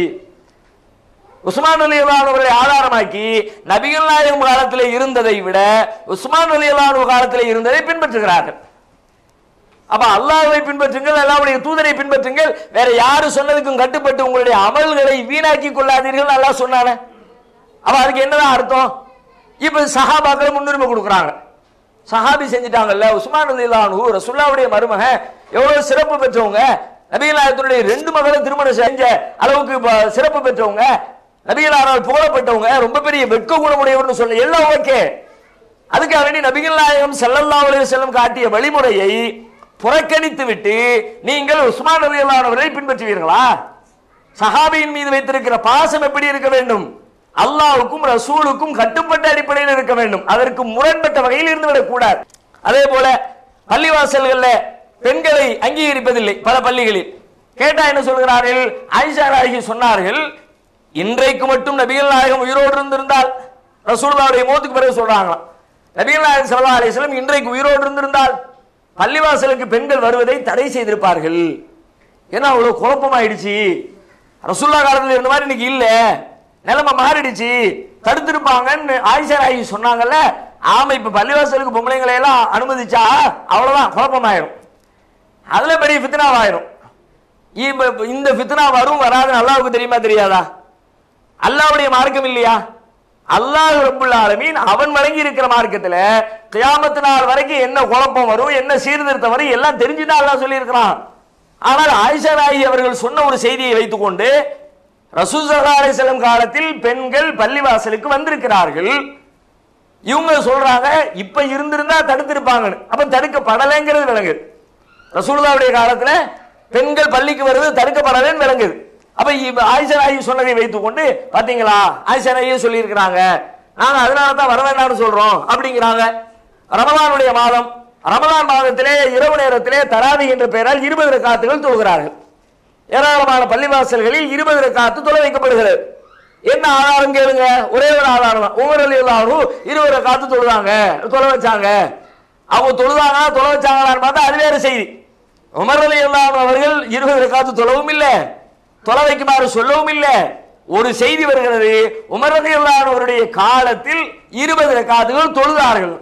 உஸ்மான் அலி அவர்களை ஆதாரமாக்கி நபிகள் நாயகம் காலத்தில் இருந்ததை விட உஸ்மான் அலி காலத்தில் இருந்ததை பின்பற்றுகிறார்கள் அப்ப அல்லாஹ்வை பின்பற்றுங்கள் அல்லாஹ்வுடைய தூதரை பின்பற்றுங்கள் வேற யாரு சொன்னதுக்கும் கட்டுப்பட்டு உங்களுடைய அமல்களை வீணாக்கி கொள்ளாதீர்கள் அல்லாஹ் சொன்னானே அப்ப அதுக்கு என்னதான் அர்த்தம் இப்ப சஹாபாக்கள் முன்னுரிமை கொடுக்குறாங்க சஹாபி செஞ்சிட்டாங்கல்ல உஸ்மான் அலிலானு ரசுல்லாவுடைய மருமக எவ்வளவு சிறப்பு பெற்றவங்க நபிகளாயத்தினுடைய ரெண்டு மகளை திருமணம் செஞ்ச அளவுக்கு ப- சிறப்பு பெற்றவங்க நபிகளாரால் புகழப்பட்டவங்க ரொம்ப பெரிய வெட்க குணமுடையவர்னு சொல்ல எல்லாம் ஓகே அதுக்காக வேண்டி நபிகள் நாயகம் ஸல்லல்லாஹு அலைஹி வஸல்லம் காட்டிய வழிமுறையை புறக்கணித்து விட்டு நீங்கள் உஸ்மான் ரலியல்லாஹு பின்பற்றுவீர்களா சஹாபியின் மீது வைத்திருக்கிற பாசம் எப்படி இருக்க வேண்டும் அல்லாஹ்வுக்கும் ரசூலுக்கும் கட்டுப்பட்ட அடிப்படையில் இருக்க வேண்டும் அதற்கு முரண்பட்ட வகையில் இருந்து விடக்கூடாது அதே போல பள்ளிவாசல்கள்ல பெண்களை அங்கீகரிப்பதில்லை பல பள்ளிகளில் கேட்டா என்ன சொல்கிறார்கள் ஆயிஷா நாயகி சொன்னார்கள் இன்றைக்கு மட்டும் நபிகள் நாயகம் உயிரோடு இருந்திருந்தால் ரசூலுல்லாவுடைய மோத்துக்கு பிறகு சொல்றாங்களாம் நபிகள் நாயகம் ஸல்லல்லாஹு அலைஹி வஸல்லம் இன்றைக்கு உயிரோடு இருந்திருந்தால் பள்ளிவாசலுக்கு பெண்கள் வருவதை தடை செய்திருப்பார்கள் ஏன்னா அவ்வளவு குழப்பமாயிடுச்சு ரசுல்லா காலத்துல இருந்த மாதிரி இன்னைக்கு இல்ல நிலைமை மாறிடுச்சு தடுத்திருப்பாங்கன்னு ஆயிஷா நாயகி சொன்னாங்கல்ல ஆமா இப்ப பள்ளிவாசலுக்கு பொம்பளைங்களை எல்லாம் அனுமதிச்சா அவ்வளவுதான் குழப்பமாயிரும் அதுல பெரிய ஃபித்னாவாயிரும் இப்ப இந்த ஃபித்னா வரும் வராதுன்னு அல்லாவுக்கு தெரியுமா தெரியாதா அல்லாவுடைய மார்க்கம் இல்லையா அல்லாஹ் ரப்புல் ஆலமீன் அவன் வழங்கி இருக்கிற மார்க்கத்துல கியாமத்து நாள் வரைக்கும் என்ன குழப்பம் வரும் என்ன சீர்திருத்தம் வரும் எல்லாம் தெரிஞ்சுதான் அல்லாஹ் சொல்லியிருக்கிறான் ஆனால் ஆயிஷா நாயகி அவர்கள் சொன்ன ஒரு செய்தியை வைத்துக்கொண்டு ரசூல் ஸல்லல்லாஹு அலைஹி வஸல்லம் காலத்தில் பெண்கள் பள்ளிவாசலுக்கு வந்திருக்கிறார்கள் இவங்க சொல்றாங்க இப்ப இருந்திருந்தா தடுத்திருப்பாங்கன்னு அப்ப தடுக்கப்படலைங்கிறது விளங்குது ரசூலுல்லாவுடைய காலத்துல பெண்கள் பள்ளிக்கு வருவது தடுக்கப்படலைன்னு விளங்குது அப்ப இப்ப ஆயிஷா நாயகி சொன்னதை வைத்துக்கொண்டு பாத்தீங்களா ஆயிஷா நாயகி சொல்லி இருக்கிறாங்க நாங்க அதனால தான் வர வேண்டாம்னு சொல்றோம் அப்படிங்கிறாங்க ரமலானுடைய மாதம் ரமலான் மாதத்திலே இரவு நேரத்திலே தராவி என்ற பெயரால் இருபது ரக்காத்துகள் தொழுகிறார்கள் ஏராளமான பள்ளிவாசல்களில் இருபது ரக்காத்து தொலை வைக்கப்படுகிறது என்ன ஆதாரம் கேளுங்க ஒரே ஒரு ஆதாரம் தான் ஒவ்வொரு எல்லாரும் இருபது ரக்காத்து தொழுதாங்க தொலை வச்சாங்க அவங்க தொழுதாங்க தொலை வச்சாங்களான்னு பார்த்தா அது வேற செய்தி உமர் அலி அல்லாஹ் அவர்கள் இருபது ரக்காத்து தொழவும் இல்லை தொலை வைக்குமாறு சொல்லவும் இல்லை ஒரு செய்தி வருகிறது உமர் அலி அல்லாஹ் அவருடைய காலத்தில் இருபது ரக்காத்துகள் தொழுதார்கள்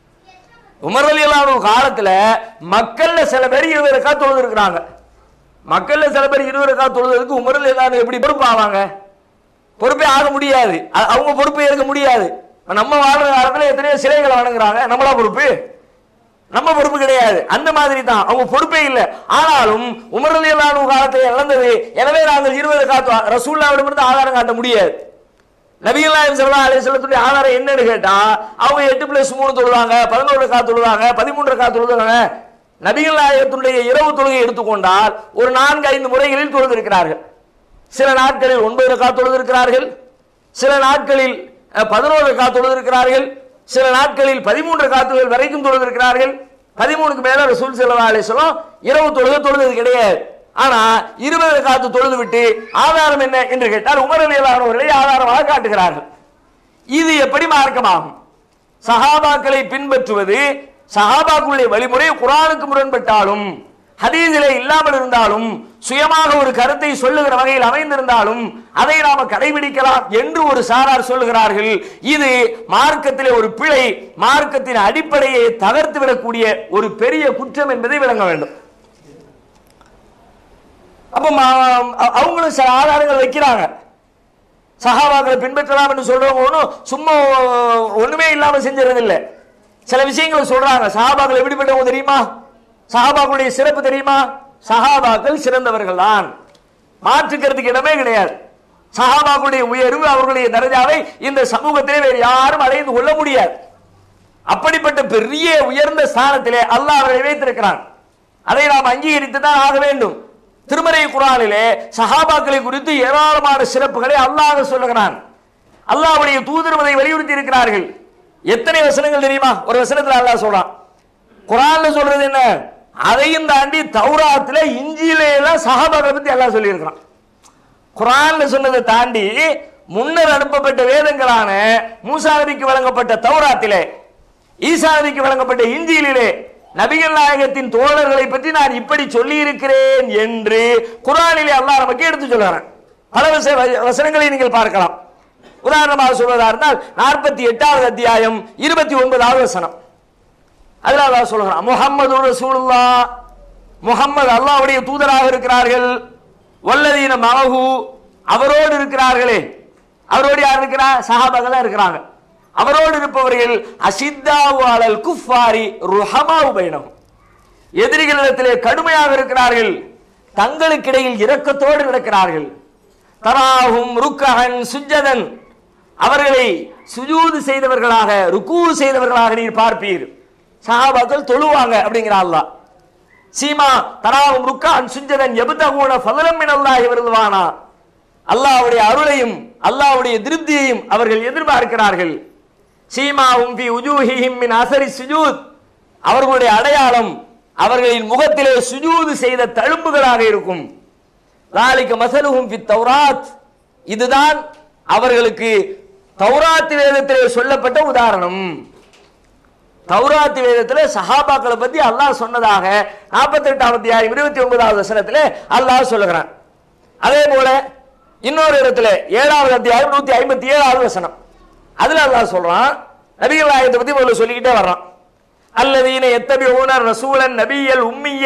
உமர் அலி அல்லாஹ் காலத்துல மக்கள்ல சில பேர் இருபது ரக்காத்து தொழுது இருக்கிறாங்க மக்கள்ல சில பேர் இருபது ரக்காத்து தொழுதுக்கு உமர் அலி அல்லாஹ் எப்படி பொறுப்பாவாங்க பொறுப்பே ஆக முடியாது அ- அவங்க பொறுப்பை ஏற்க முடியாது இப்ப நம்ம வாழ்ற காலத்துல எத்தனையோ சிலைகளை வணங்குறாங்க நம்மளா பொறுப்பு நம்ம பொறுப்பு கிடையாது அந்த மாதிரி தான் அவங்க பொறுப்பே இல்லை ஆனாலும் உமர் அலி அல்லாஹ் காலத்தை இழந்தது எனவே நாங்கள் இருபது காத்து ரசூல்லாவிடமிருந்து ஆதாரம் காட்ட முடியாது நபிகள் நாயகம் ஸல்லல்லாஹு அலைஹி வஸல்லத்துடைய ஆதாரம் என்னன்னு கேட்டா அவங்க எட்டு பிளஸ் மூணு தொழுதாங்க பதினோரு காத்து தொழுதாங்க பதிமூன்று காத்து தொழுதாங்க நபிகள் நாயகத்தினுடைய இரவு தொழுகை எடுத்துக்கொண்டால் ஒரு நான்கு ஐந்து முறைகளில் தொழுதிருக்கிறார்கள் சில நாட்களில் ஒன்பது ரக்கா தொழுதிருக்கிறார்கள் சில நாட்களில் அஹ், பதினோரு ரக்கா தொழுதிருக்கிறார்கள் சில நாட்களில் பதிமூன்று காத்துகள் வரைக்கும் தொழுதிருக்கிறார்கள் பதிமூணுக்கு மேல ரசூல் ஸல்லல்லாஹு அலைஹி வஸல்லம் இரவு தொழுகை தொழுது கிடையாது ஆனா இருபது காத்து தொழுது விட்டு ஆதாரம் என்ன என்று கேட்டால் உமர் அலி அவர்களை ஆதாரமாக காட்டுகிறார்கள் இது எப்படி மார்க்கமாகும் சஹாபாக்களை பின்பற்றுவது சஹாபாக்களுடைய வழிமுறை குரானுக்கு முரண்பட்டாலும் ஹதீஸிலே இல்லாமல் இருந்தாலும் சுயமாக ஒரு கருத்தை சொல்லுகிற வகையில் அமைந்திருந்தாலும் அதை நாம கடைபிடிக்கலாம் என்று ஒரு சாரார் சொல்லுகிறார்கள் இது மார்க்கத்திலே ஒரு பிழை மார்க்கத்தின் அடிப்படையை தகர்த்து விடக்கூடிய ஒரு பெரிய குற்றம் என்பதை விளங்க வேண்டும் அப்ப மா- அ- அவங்களும் சில ஆதாரங்கள் வைக்கிறாங்க சஹாபாக்களை பின்பற்றலாம் என்று சொல்றவங்க ஒன்றும் சும்மா ஒண்ணுமே இல்லாம செஞ்சது இல்ல சில விஷயங்களை சொல்றாங்க சஹாபாக்கள் எப்படிப்பட்டவங்க தெரியுமா சஹாபாக்களுடைய சிறப்பு தெரியுமா சஹாபாக்கள் சிறந்தவர்கள் தான் மாற்றுக்கிறதுக்கு இடமே கிடையாது சஹாபாக்களுடைய உயர்வு அவர்களுடைய தரஜாவை இந்த சமூகத்திலே வேறு யாரும் அடைந்து கொள்ள முடியாது அப்படிப்பட்ட பெரிய உயர்ந்த ஸ்தானத்திலே அல்லாஹ் அவர்களை வைத்திருக்கிறான் அதை நாம் அங்கீகரித்து தான் ஆக வேண்டும் திருமறை குரானிலே சஹாபாக்களை குறித்து ஏராளமான சிறப்புகளை அல்லாஹ் சொல்லுகிறான் அல்லாஹ்வுடைய தூதர் அதை வலியுறுத்தி இருக்கிறார்கள் எத்தனை வசனங்கள் தெரியுமா ஒரு வசனத்துல அல்லாஹ் சொல்றான் குரான்ல சொல்றது என்ன அதையும் தாண்டி தௌராத்துல இஞ்சியில எல்லாம் சஹாபாக்களை பத்தி அல்லாஹ் சொல்லி இருக்கிறான் குரான்ல சொன்னதை தாண்டி முன்னர் அனுப்பப்பட்ட வேதங்களான மூசா நபிக்கு வழங்கப்பட்ட தௌராத்திலே ஈசா நபிக்கு வழங்கப்பட்ட இஞ்சியிலே நபிகள் நாயகத்தின் தோழர்களை பற்றி நான் இப்படி சொல்லி இருக்கிறேன் என்று குரானிலே அல்லாஹ் நமக்கு எடுத்து சொல்லுறான் பல வச- வசனங்களை நீங்கள் பார்க்கலாம் உதாரணமாக சொல்வதா இருந்தால் நாற்பத்தி எட்டாவது அத்தியாயம் இருபத்தி ஒன்பதாவது வசனம் அதுல அல்லாஹ் சொல்லுகிறான் முஹம்மது ரசூலுல்லா முஹம்மது அல்லாஹ்வுடைய தூதராக இருக்கிறார்கள் வல்லதீன மகு அவரோடு இருக்கிறார்களே அவரோடு யார் இருக்கிறார் சஹாபாக்களா இருக்கிறாங்க அவரோடு இருப்பவர்கள் அசித்தாவு அலல் குஃபாரி ருஹமாவு பைனஹும் எதிரிகளிடத்திலே கடுமையாக இருக்கிறார்கள் தங்களுக்கிடையில் இரக்கத்தோடு நடக்கிறார்கள் தராஹும் ருக்கஹன் சுஜதன் அவர்களை சுஜூது செய்தவர்களாக ருக்கு செய்தவர்களாக நீர் பார்ப்பீர் சஹாபாக்கள் தொழுவாங்க அப்படிங்கிற அல்லாஹ் சீமா தராவும் ருக்கான் சுஜதன் எபுதகூன ஃபதலம் மின் அல்லாஹி வருதுவானா அல்லாஹ்வுடைய அருளையும் அல்லாஹ்வுடைய திருப்தியையும் அவர்கள் எதிர்பார்க்கிறார்கள் சீமாவும் ஃபி உஜூஹிஹிம் மின் அசரி சுஜூத் அவர்களுடைய அடையாளம் அவர்களின் முகத்திலே சுஜூது செய்த தழும்புகளாக இருக்கும் லாலிக மசலுஹும் ஃபி தௌராத் இதுதான் அவர்களுக்கு தௌராத் வேதத்திலே சொல்லப்பட்ட உதாரணம் தௌராத் வேதத்திலே சஹாபாக்களை பத்தி அல்லாஹ் சொன்னதாக 48 எட்டாம் அத்தியாயம் இருபத்தி ஒன்பதாவது வசனத்திலே அல்லாஹ் சொல்லுகிறான் அதே போல இன்னொரு இடத்துல ஏழாவது அத்தியாயம் நூத்தி ஐம்பத்தி ஏழாவது வசனம் அதுல அல்லாஹ் சொல்றான் நபிகள் நாயகத்தை பத்தி முதல்ல சொல்லிக்கிட்டே வர்றான் அல்லதீன எத்தபி ஊனர் ரசூலன் நபியல் உம்மிய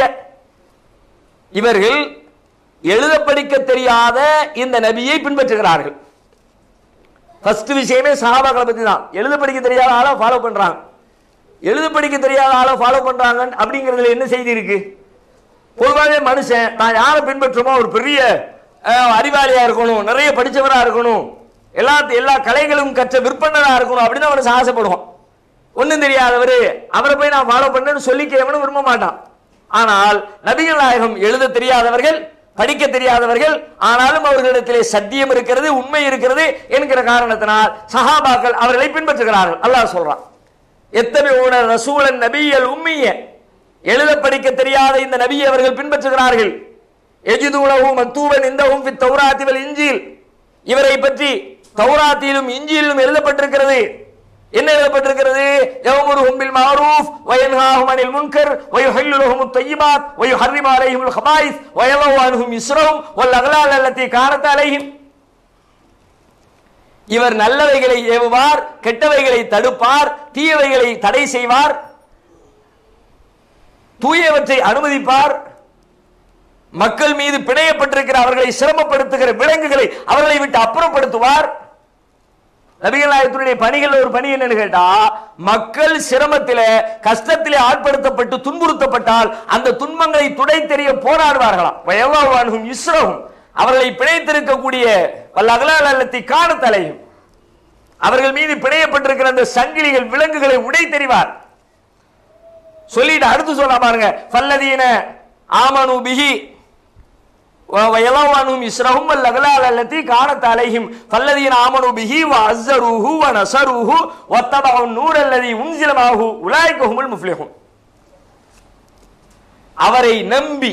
இவர்கள் எழுத படிக்க தெரியாத இந்த நபியை பின்பற்றுகிறார்கள் ஃபர்ஸ்ட் விஷயமே சஹாபாக்களை பத்தி தான் எழுத படிக்க தெரியாத ஆளை ஃபாலோ பண்றாங்க எழுத படிக்க தெரியாத ஆளை ஃபாலோ பண்றாங்க அப்படிங்கிறதுல என்ன செய்தி இருக்கு பொதுவாகவே மனுஷன் நான் யாரை பின்பற்றுமோ ஒரு பெரிய அஹ், அறிவாளியா இருக்கணும் நிறைய படிச்சவரா இருக்கணும் எல்லா எல்லா கலைகளும் கற்ற விற்பனரா இருக்கணும் அப்படின்னு அவனுக்கு ஆசைப்படுவான் ஒண்ணும் தெரியாதவரு அவரை போய் நான் ஃபாலோ பண்ணேன்னு சொல்லிக்கிறவனும் விரும்ப மாட்டான் ஆனால் நபிகள் நாயகம் எழுத தெரியாதவர்கள் படிக்க தெரியாதவர்கள் ஆனாலும் அவர்களிடத்திலே சத்தியம் இருக்கிறது உண்மை இருக்கிறது என்கிற காரணத்தினால் சஹாபாக்கள் அவர்களை பின்பற்றுகிறார்கள் அல்லாஹ் சொல்றான் எத்தனை ஊனர் ரசூலன் நபியல் உம்மிய எழுத படிக்க தெரியாத இந்த நபியை அவர்கள் பின்பற்றுகிறார்கள் எஜிதுலகும் மத்தூவன் இந்தவும் ஃபித் தௌராத்தி வல் இஞ்சில் இவரை பற்றி தௌராத்திலும் இஞ்சிலும் எழுதப்பட்டிருக்கிறது என்ன எழுதப்பட்டிருக்கிறது யவமுருஹும் பில் மஅரூஃப் வயன்ஹாஹும் அனில் முன்கர் வயுஹல்லு லஹும் அத்-தய்யிபாத் வயுஹர்ரிமு அலைஹிம் அல்-ஹபாயிஸ் வயலவு அன்ஹும் இஸ்ரஹும் வல் அக்லால் அல்லதி கானத் அலைஹிம் இவர் நல்லவைகளை ஏவுவார் கெட்டவைகளை தடுப்பார் தீயவைகளை தடை செய்வார் தூயவற்றை அனுமதிப்பார் மக்கள் மீது பிணையப்பட்டிருக்கிற அவர்களை சிரமப்படுத்துகிற விலங்குகளை அவர்களை விட்டு அப்புறப்படுத்துவார் நபிகள் நாயகத்தினுடைய பணிகள் ஒரு பணி என்னன்னு கேட்டா மக்கள் சிரமத்திலே கஷ்டத்திலே ஆட்படுத்தப்பட்டு துன்புறுத்தப்பட்டால் அந்த துன்பங்களை துடை தெரிய போராடுவார்களாம் வயவானும் இஸ்ரவும் அவர்களை பிணைத்திருக்கக்கூடிய வல்ல அகலால் அல்லத்தி காண தலையும் அவர்கள் மீது பிணையப்பட்டிருக்கிற அந்த சங்கிலிகள் விலங்குகளை உடை தெரிவார் சொல்லிட்டு அடுத்து சொல்ல பாருங்க ஃபல்லதீன ஆமனு பிஹி ويلوانهم إسرهم والأغلال التي كانت عليهم فالذين آمنوا به وعزروه ونصروه واتبعوا النور الذي أنزل معه أولئك هم المفلحون அவரை நம்பி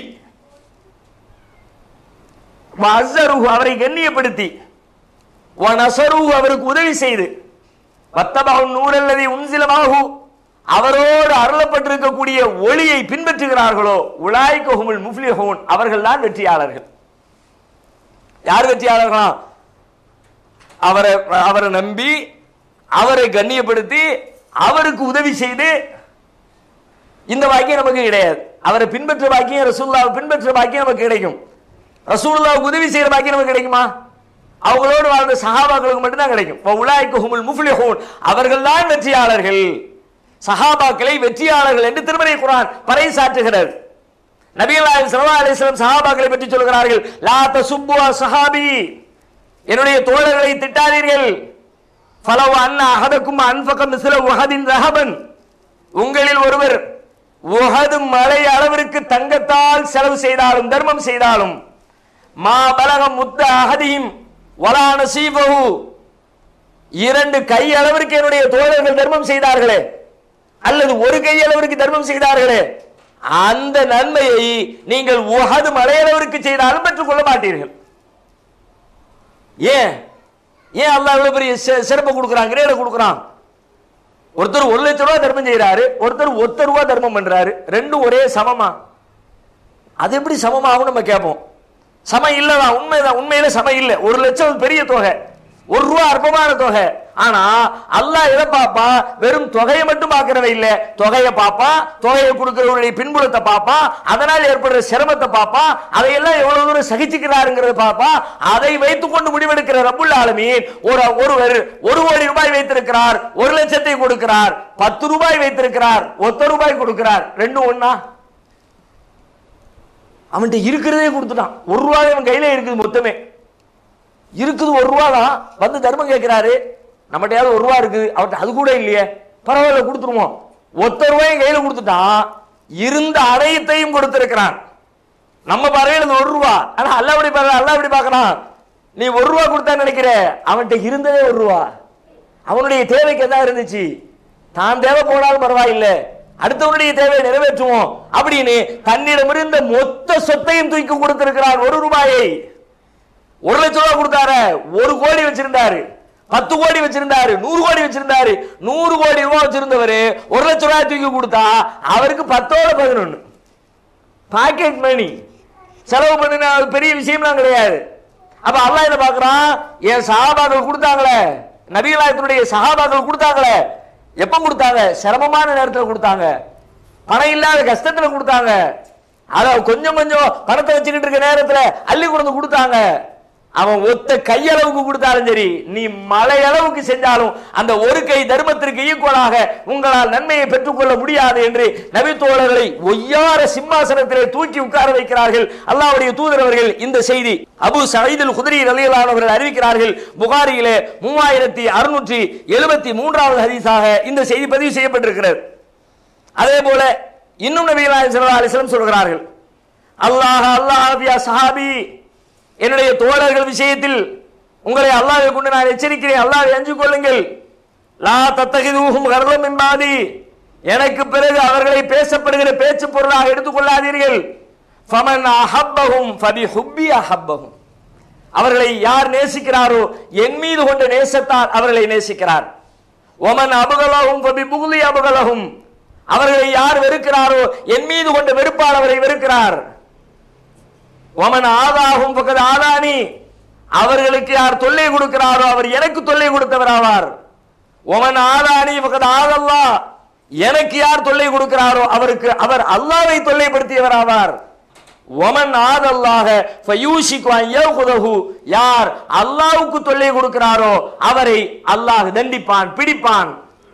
வஅஸ்ஸருஹு அவரை கண்ணியப்படுத்தி வனசருஹு அவருக்கு உதவி செய்து வத்தபகு நூறல்லதி உன்சிலமாகு அவரோடு அருளப்பட்டிருக்கக்கூடிய ஒளியை பின்பற்றுகிறார்களோ உலாய்க்கு ஹுமுல் முஃப்லிஹூன் அவர்கள் தான் வெற்றியாளர்கள் யார் வெற்றியாளர்களா அவரை அவரை நம்பி அவரை கண்ணியப்படுத்தி அவருக்கு உதவி செய்து இந்த பாக்கியம் நமக்கு கிடையாது அவரை பின்பற்ற பாக்கியம் ரசூல்லாவை பின்பற்ற பாக்கியம் நமக்கு கிடைக்கும் ரசூலுல்லாவுக்கு உதவி செய்யற பாக்கியம் நமக்கு கிடைக்குமா அவங்களோடு வாழ்ந்த சஹாபாக்களுக்கு மட்டும்தான் கிடைக்கும் உலாய்க்கு ஹுமுல் முஃப்லிஹூன் அவர்கள் தான் வெற்றியாளர்கள் சஹாபாக்களை வெற்றியாளர்கள் என்று திருமறை குரான் பறைசாற்றுகிறது நபிகள் நாயகம் ஸல்லல்லாஹு அலைஹி வஸல்லம் சஹாபாக்களை பற்றி சொல்கிறார்கள் லா தசுப்பு சஹாபி என்னுடைய தோழர்களை திட்டாதீர்கள் ஃபலவ் அன்ன அஹதக்கும் அன்ஃபக மிஸ்ல உஹதின் ரஹபன் உங்களில் ஒருவர் உஹது மலை அளவிற்கு தங்கத்தால் செலவு செய்தாலும் தர்மம் செய்தாலும் மா பலகம் முத்த அகதியும் வலா நசீபஹு இரண்டு கை அளவிற்கு என்னுடைய தோழர்கள் தர்மம் செய்தார்களே அல்லது ஒரு கை அளவிற்கு தர்மம் செய்தார்களே அந்த நன்மையை நீங்கள் உஹது மலையளவிற்கு செய்தாலும் பெற்றுக் கொள்ள மாட்டீர்கள் ஏன் ஏன் அல்லாஹ் இவ்வளவு பெரிய சி- சிறப்பு கொடுக்குறான் கிரேட கொடுக்குறான் ஒருத்தர் ஒரு லட்சம் ரூபாய் தர்மம் செய்யறாரு ஒருத்தர் ஒத்த ரூபா தர்மம் பண்றாரு ரெண்டும் ஒரே சமமா அது எப்படி சமமாகும் நம்ம கேட்போம் சமம் இல்லதான் உண்மைதான் உண்மையில சமம் இல்லை ஒரு லட்சம் பெரிய தொகை ஒரு ரூபா அற்பமான தொகை ஆனா அல்லாஹ் எதை பார்ப்பான் வெறும் தொகையை மட்டும் பார்க்கறவே இல்ல தொகையை பார்ப்பான் தொகையை கொடுக்கிறவருடைய பின்புலத்தை பார்ப்பான் அதனால் ஏற்படுற சிரமத்தை பார்ப்பான் அதையெல்லாம் எவ்வளவு தூரம் சகிச்சுக்கிறாருங்கிறத பார்ப்பான் அதை வைத்துக் கொண்டு முடிவெடுக்கிற ரப்புல் ஆலமீன் ஒரு ஒருவர் ஒரு கோடி ரூபாய் வைத்திருக்கிறார் ஒரு லட்சத்தை கொடுக்கிறார் பத்து ரூபாய் வைத்திருக்கிறார் ஒத்த ரூபாய் கொடுக்கிறார் ரெண்டும் ஒண்ணா அவன்கிட்ட இருக்கிறதே கொடுத்துட்டான் ஒரு ரூபாய் அவன் கையில இருக்குது மொத்தமே இருக்குது ஒரு ரூபா தான் வந்து தர்மம் கேட்கிறாரு நம்மகிட்டயாவது ஒரு ரூபா இருக்குது அவர்கிட்ட அது கூட இல்லையே பரவாயில்ல கொடுத்துருவோம் ஒத்த ரூபாயும் கையில கொடுத்துட்டான் இருந்த அனைத்தையும் கொடுத்திருக்கிறான் நம்ம பார்வையில் ஒரு ரூபா ஆனா அல்ல எப்படி பார்க்க அல்ல எப்படி பார்க்கறான் நீ ஒரு ரூபா கொடுத்தா நினைக்கிற அவன்கிட்ட இருந்ததே ஒரு ரூபா அவனுடைய தேவைக்கு என்ன இருந்துச்சு தான் தேவை போனாலும் பரவாயில்லை அடுத்தவனுடைய தேவையை நிறைவேற்றுவோம் அப்படின்னு தன்னிடம் இருந்த மொத்த சொத்தையும் தூக்கி கொடுத்திருக்கிறான் ஒரு ரூபாயை ஒரு லட்சம் ரூபாய் கொடுத்தாரு ஒரு கோடி வச்சிருந்தாரு பத்து கோடி வச்சிருந்தாரு நூறு கோடி வச்சிருந்தாரு நூறு கோடி ரூபாய் வச்சிருந்தவரு ஒரு லட்சம் ரூபாய் தூக்கி கொடுத்தா அவருக்கு பத்தோட பதினொன்னு பாக்கெட் மணி செலவு பண்ணின அது பெரிய விஷயம்லாம் கிடையாது அப்ப அல்லாஹ் என்ன பார்க்கறான் என் சஹாபாக்கள் கொடுத்தாங்களே நபிகளாயத்தினுடைய சஹாபாக்கள் கொடுத்தாங்களே எப்ப கொடுத்தாங்க சிரமமான நேரத்தில் கொடுத்தாங்க பணம் இல்லாத கஷ்டத்துல கொடுத்தாங்க அத கொஞ்சம் கொஞ்சம் பணத்தை வச்சுக்கிட்டு இருக்க நேரத்துல அள்ளி கொண்டு கொடுத்தாங்க அவன் ஒத்த கையளவுக்கு கொடுத்தாலும் சரி நீ மலை அளவுக்கு செஞ்சாலும் அந்த ஒரு கை தர்மத்திற்கு ஈக்குவலாக உங்களால் நன்மையை பெற்றுக்கொள்ள முடியாது என்று நபி தோழர்களை ஒய்யார சிம்மாசனத்திலே தூக்கி உட்கார வைக்கிறார்கள் அல்லாஹ்வுடைய தூதர் அவர்கள் இந்த செய்தி அபு சயீதுல் குதிரி ரலியல்லாஹு அறிவிக்கிறார்கள் புகாரியிலே மூவாயிரத்தி அறுநூற்றி எழுபத்தி மூன்றாவது ஹதீஸாக இந்த செய்தி பதிவு செய்யப்பட்டிருக்கிறது அதே போல இன்னும் நபி ஸல்லல்லாஹு அலைஹி வஸல்லம் சொல்கிறார்கள் அல்லாஹ் அல்லாஹ் யா சஹாபி என்னுடைய தோழர்கள் விஷயத்தில் உங்களை அல்லாஹ்வை கொண்டு நான் எச்சரிக்கிறேன் அல்லாஹ்வை அஞ்சு கொள்ளுங்கள் லா தத்தகிதூஹும் கர்லம் என்பாதி எனக்கு பிறகு அவர்களை பேசப்படுகிற பேச்சு பொருளாக எடுத்துக்கொள்ளாதீர்கள் ஃபமன் அஹப்பஹும் ஃபபி ஹுப்பி அஹப்பஹும் அவர்களை யார் நேசிக்கிறாரோ என் மீது கொண்ட நேசத்தால் அவர்களை நேசிக்கிறார் ஒமன் அபுகலகும் ஃபபி புகுலி அபுகலகும் அவர்களை யார் வெறுக்கிறாரோ என் மீது கொண்ட வெறுப்பால் அவரை வெறுக்கிறார் ஒமன் ஆதாகும் பக்கத்து ஆதானி அவர்களுக்கு யார் தொல்லை கொடுக்கிறாரோ அவர் எனக்கு தொல்லை கொடுத்தவர் ஆவார் ஒமன் ஆதானி பக்கத்து ஆதல்லா எனக்கு யார் தொல்லை கொடுக்கிறாரோ அவருக்கு அவர் அல்லாவை தொல்லைப்படுத்தியவர் ஆவார் ஒமன் ஆதல்லாக ஃபயூஷிக்கு அன் யகுதஹு யார் அல்லாஹ்வுக்கு தொல்லை கொடுக்கிறாரோ அவரை அல்லாஹ் தண்டிப்பான் பிடிப்பான்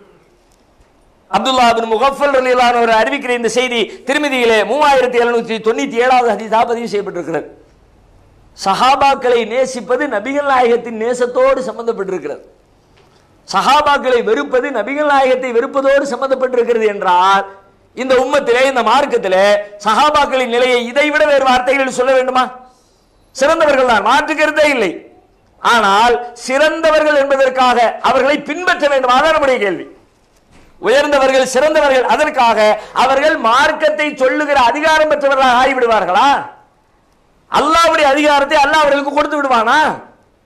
அப்துல்லா பின் முகஃபல் ரலியல்லாஹு அவர் அறிவிக்கிற இந்த செய்தி திருமதியிலே மூவாயிரத்தி எழுநூத்தி தொண்ணூத்தி ஏழாவது ஹதீஸா பதிவு செய்யப்பட்டிருக்கிறது சஹாபாக்களை நேசிப்பது நபிகள் நாயகத்தின் நேசத்தோடு சம்பந்தப்பட்டிருக்கிறது சஹாபாக்களை வெறுப்பது நபிகள் நாயகத்தை வெறுப்பதோடு சம்பந்தப்பட்டிருக்கிறது என்றால் இந்த உம்மத்திலே இந்த மார்க்கத்திலே சஹாபாக்களின் நிலையை இதைவிட வேறு வார்த்தைகளில் சொல்ல வேண்டுமா சிறந்தவர்கள் தான் மாற்று கருத்தே இல்லை ஆனால் சிறந்தவர்கள் என்பதற்காக அவர்களை பின்பற்ற வேண்டும் அதான் நம்முடைய கேள்வி உயர்ந்தவர்கள் சிறந்தவர்கள் அதற்காக அவர்கள் மார்க்கத்தை சொல்லுகிற அதிகாரம் பெற்றவர்களாக ஆகிவிடுவார்களா அல்லாவுடைய அதிகாரத்தை அல்லாஹ் அவர்களுக்கு கொடுத்து விடுவானா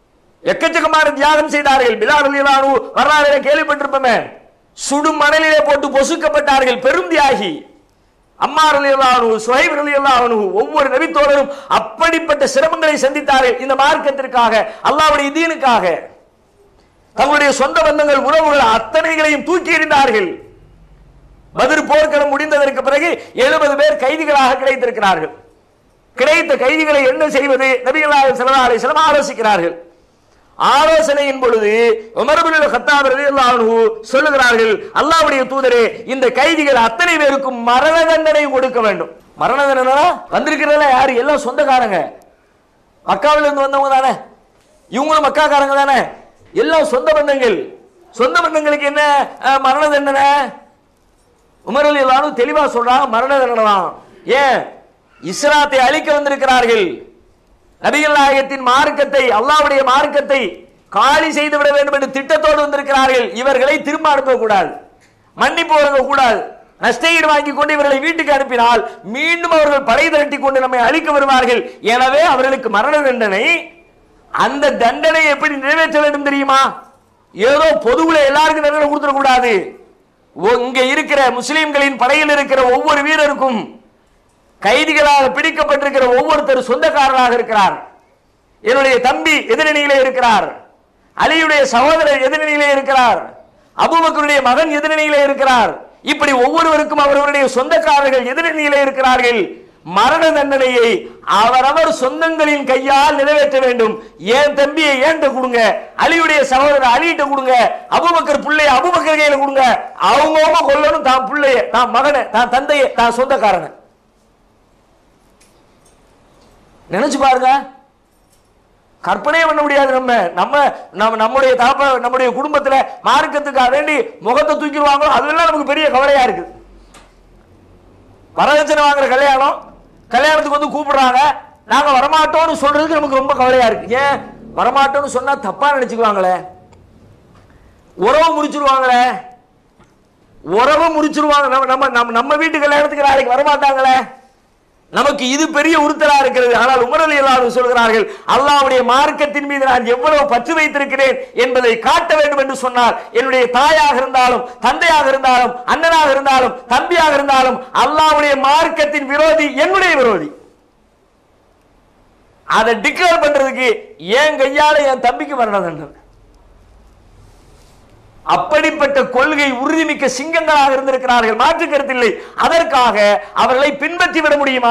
எக்கச்சக்கமான தியாகம் செய்தார்கள் பிலால் அலிலானு வரலாறு கேள்விப்பட்டிருப்போமே சுடும் மணலிலே போட்டு பொசுக்கப்பட்டார்கள் பெரும் தியாகி அம்மார் அலியல்லானு சுஹைப் அலியல்லானு ஒவ்வொரு நபித்தோழரும் அப்படிப்பட்ட சிரமங்களை சந்தித்தார்கள் இந்த மார்க்கத்திற்காக அல்லாஹ்வுடைய தீனுக்காக தங்களுடைய சொந்த பந்தங்கள் உறவுகள் அத்தனைகளையும் தூக்கி எறிந்தார்கள் பதிர் போர்க்களம் முடிந்ததற்கு பிறகு எழுபது பேர் கைதிகளாக கிடைத்திருக்கிறார்கள் கிடைத்த கைதிகளை என்ன செய்வது நபிகளாக சிலதாரை சிலம் ஆலோசிக்கிறார்கள் ஆலோசனையின் பொழுது உமர்பின் கத்தாப் ரலியல்லாஹு அன்ஹு சொல்லுகிறார்கள் அல்லாஹ்வுடைய தூதரே இந்த கைதிகள் அத்தனை பேருக்கும் மரண தண்டனை கொடுக்க வேண்டும் மரண தண்டனை வந்திருக்கிறதுல யாரு எல்லாம் சொந்தக்காரங்க மக்காவில இருந்து வந்தவங்க தானே இவங்களும் மக்காக்காரங்க தானே எல்லாம் சொந்த பந்தங்கள் சொந்த பந்தங்களுக்கு என்ன அஹ், மரண தண்டனை உமர் அலி அல்லாஹ்வு தெளிவா சொல்றாங்க மரண தண்டனை தான் ஏன் இஸ்லாத்தை அழிக்க வந்திருக்கிறார்கள் நபிகள் நாயகத்தின் மார்க்கத்தை அல்லாஹ்வுடைய மார்க்கத்தை காலி செய்து விட வேண்டும் என்று திட்டத்தோடு வந்திருக்கிறார்கள் இவர்களை திரும்ப அனுப்பக்கூடாது மன்னிப்பு வழங்க கூடாது நஷ்டஈடு வாங்கி கொண்டு இவர்களை வீட்டுக்கு அனுப்பினால் மீண்டும் அவர்கள் படை திரட்டி கொண்டு நம்மை அழிக்க வருவார்கள் எனவே அவர்களுக்கு மரண தண்டனை அந்த தண்டனை எப்படி நிறைவேற்ற வேண்டும் தெரியுமா ஏதோ பொதுவுல எல்லாருக்கும் தண்டனை கொடுத்துட கூடாது ஒ- இங்க இருக்கிற முஸ்லிம்களின் படையில் இருக்கிற ஒவ்வொரு வீரருக்கும் கைதிகளாக பிடிக்கப்பட்டிருக்கிற ஒவ்வொருத்தர் சொந்தக்காரராக இருக்கிறார் என்னுடைய தம்பி எதிரணியிலே இருக்கிறார் அலியுடைய சகோதரர் எதிரணியிலே இருக்கிறார் அபூபக்கருடைய மகன் எதிரணியிலே இருக்கிறார் இப்படி ஒவ்வொருவருக்கும் அவர்களுடைய சொந்தக்காரர்கள் எதிரணியிலே இருக்கிறார்கள் மரண தண்டனையை அவரவர் சொந்தங்களின் கையால் நிறைவேற்ற வேண்டும் என் தம்பியை ஏன்ட்ட கொடுங்க அலியுடைய சகோதரர் அலிகிட்ட கொடுங்க அபூபக்கர் பிள்ளைய அபூபக்கர் கையில கொடுங்க அவங்கவுங்க கொல்லணும் தான் பிள்ளைய தான் மகனை தான் தந்தையை தான் சொந்தக்காரனை நினைச்சு பாருங்க கற்பனையே பண்ண முடியாது நம்ம நம்ம நம்ம நம்முடைய தாப்ப நம்முடைய குடும்பத்துல மார்க்கத்துக்காக வேண்டி முகத்தை தூக்கிடுவாங்களோ அதெல்லாம் நமக்கு பெரிய கவலையா இருக்கு வரதட்சணை வாங்குற கல்யாணம் கல்யாணத்துக்கு வந்து கூப்பிடுறாங்க நாங்க வரமாட்டோம்னு சொல்றதுக்கு நமக்கு ரொம்ப கவலையா இருக்கு ஏன் வரமாட்டோம்னு சொன்னா தப்பா நினைச்சுக்குவாங்களே உறவு முடிச்சிருவாங்களே உறவு முடிச்சிருவாங்க நம்ம நம்ம நம்ம நம்ம வீட்டு கல்யாணத்துக்கு நாளைக்கு வரமாட்டாங்களே நமக்கு இது பெரிய உறுத்தலா இருக்கிறது ஆனால் உமரலி எல்லாரும் சொல்கிறார்கள் அல்லாஹ்வுடைய மார்க்கத்தின் மீது நான் எவ்வளவு பற்று வைத்திருக்கிறேன் என்பதை காட்ட வேண்டும் என்று சொன்னார் என்னுடைய தாயாக இருந்தாலும் தந்தையாக இருந்தாலும் அண்ணனாக இருந்தாலும் தம்பியாக இருந்தாலும் அல்லாஹ்வுடைய மார்க்கத்தின் விரோதி என்னுடைய விரோதி அதை டிக்ளேர் பண்றதுக்கு என் கையால என் தம்பிக்கு மரண தண்டனை அப்படிப்பட்ட கொள்கை உறுதிமிக்க சிங்கங்களாக இருந்திருக்கிறார்கள் மாற்று கருத்தில்லை அதற்காக அவர்களை பின்பற்றி விட முடியுமா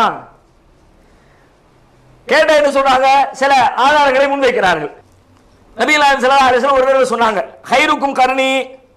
கேட்ட என்ன சொன்னாங்க சில ஆதாரங்களை முன்வைக்கிறார்கள் நபிகளாயம் சில ஒரு தடவை சொன்னாங்க ஹைருக்கும் கருணி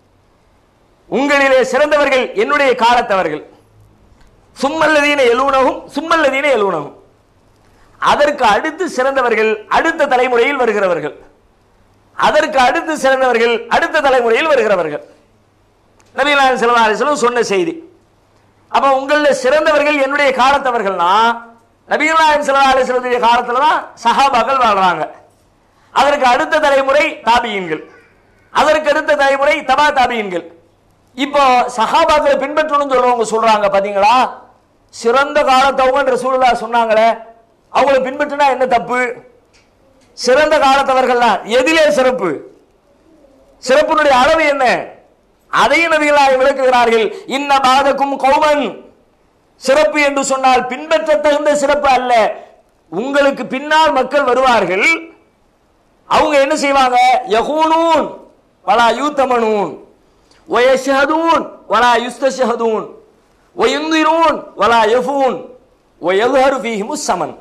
உங்களிலே சிறந்தவர்கள் என்னுடைய காலத்தவர்கள் சும்மல்லதீன எழுவுணவும் சும்மல்லதீன எழுவுணவும் அதற்கு அடுத்து சிறந்தவர்கள் அடுத்த தலைமுறையில் வருகிறவர்கள் அதற்கு அடுத்து சிறந்தவர்கள் அடுத்த தலைமுறையில் வருகிறவர்கள் நபிகளாயம் சில அலிஸ்லம் சொன்ன செய்தி அப்ப உங்களில் சிறந்தவர்கள் என்னுடைய காலத்தவர்கள்னா நபிகளாயம் சில அலிஸ்லத்துடைய காலத்துல தான் சஹாபாக்கள் வாழ்றாங்க அதற்கு அடுத்த தலைமுறை தாபியன்கள் அதற்கு அடுத்த தலைமுறை தபா தாபியன்கள் இப்போ சஹாபாக்களை பின்பற்றணும்னு சொல்றவங்க சொல்றாங்க பாத்தீங்களா சிறந்த காலத்தவங்க ரசூலுல்லா சொன்னாங்களே அவங்களை பின்பற்றினா என்ன தப்பு சிறந்த காலத்தவர்கள் எதிலே சிறப்பு சிறப்பினுடைய அளவு என்ன அதையும் நபிகளாக விளக்குகிறார்கள் இன்ன பாதக்கும் கௌமன் சிறப்பு என்று சொன்னால் பின்பற்ற தகுந்த சிறப்பு அல்ல உங்களுக்கு பின்னால் மக்கள் வருவார்கள் அவங்க என்ன செய்வாங்க யகூனூன் வலா யூத்தமனூன் வயஷஹதூன் வலா யுஸ்தஷஹதூன் வயுந்திரூன் வலா யஃபூன் வயல்ஹரு ஃபீஹிமுஸ் சமன்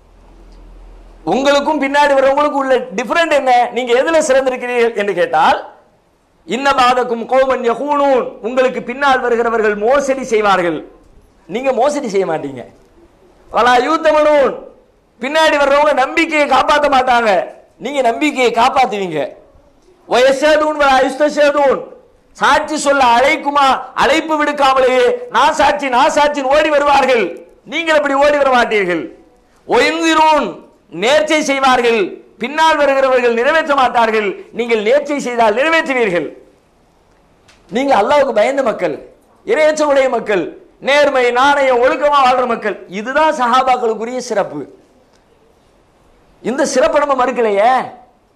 உங்களுக்கும் பின்னாடி வரவங்களுக்கும் உள்ள டிஃபரெண்ட் என்ன நீங்க எதுல சிறந்திருக்கிறீர்கள் என்று கேட்டால் இன்னபாதக்கும் கோமன் யகூனூன் உங்களுக்கு பின்னால் வருகிறவர்கள் மோசடி செய்வார்கள் நீங்க மோசடி செய்ய மாட்டீங்க வலா யூத்தமனூன் பின்னாடி வர்றவங்க நம்பிக்கையை காப்பாற்ற மாட்டாங்க நீங்க நம்பிக்கையை காப்பாத்துவீங்க வயசேதூன் வலா யுஸ்தசேதூன் சாட்சி சொல்ல அழைக்குமா அழைப்பு விடுக்காமலேயே நான் சாட்சி நான் சாட்சின்னு ஓடி வருவார்கள் நீங்கள் அப்படி ஓடி வர மாட்டீர்கள் ஒயந்திரூன் நேர்ச்சை செய்வார்கள் பின்னால் வருகிறவர்கள் நிறைவேற்ற மாட்டார்கள் நீங்கள் நேர்ச்சை செய்தால் நிறைவேற்றுவீர்கள் நீங்க அல்லாவுக்கு பயந்த மக்கள் இறையச்சமுடைய மக்கள் நேர்மை நாணயம் ஒழுக்கமா வாழ்ற மக்கள் இதுதான் சஹாபாக்களுக்குரிய சிறப்பு இந்த சிறப்பை நம்ம மறுக்கலையே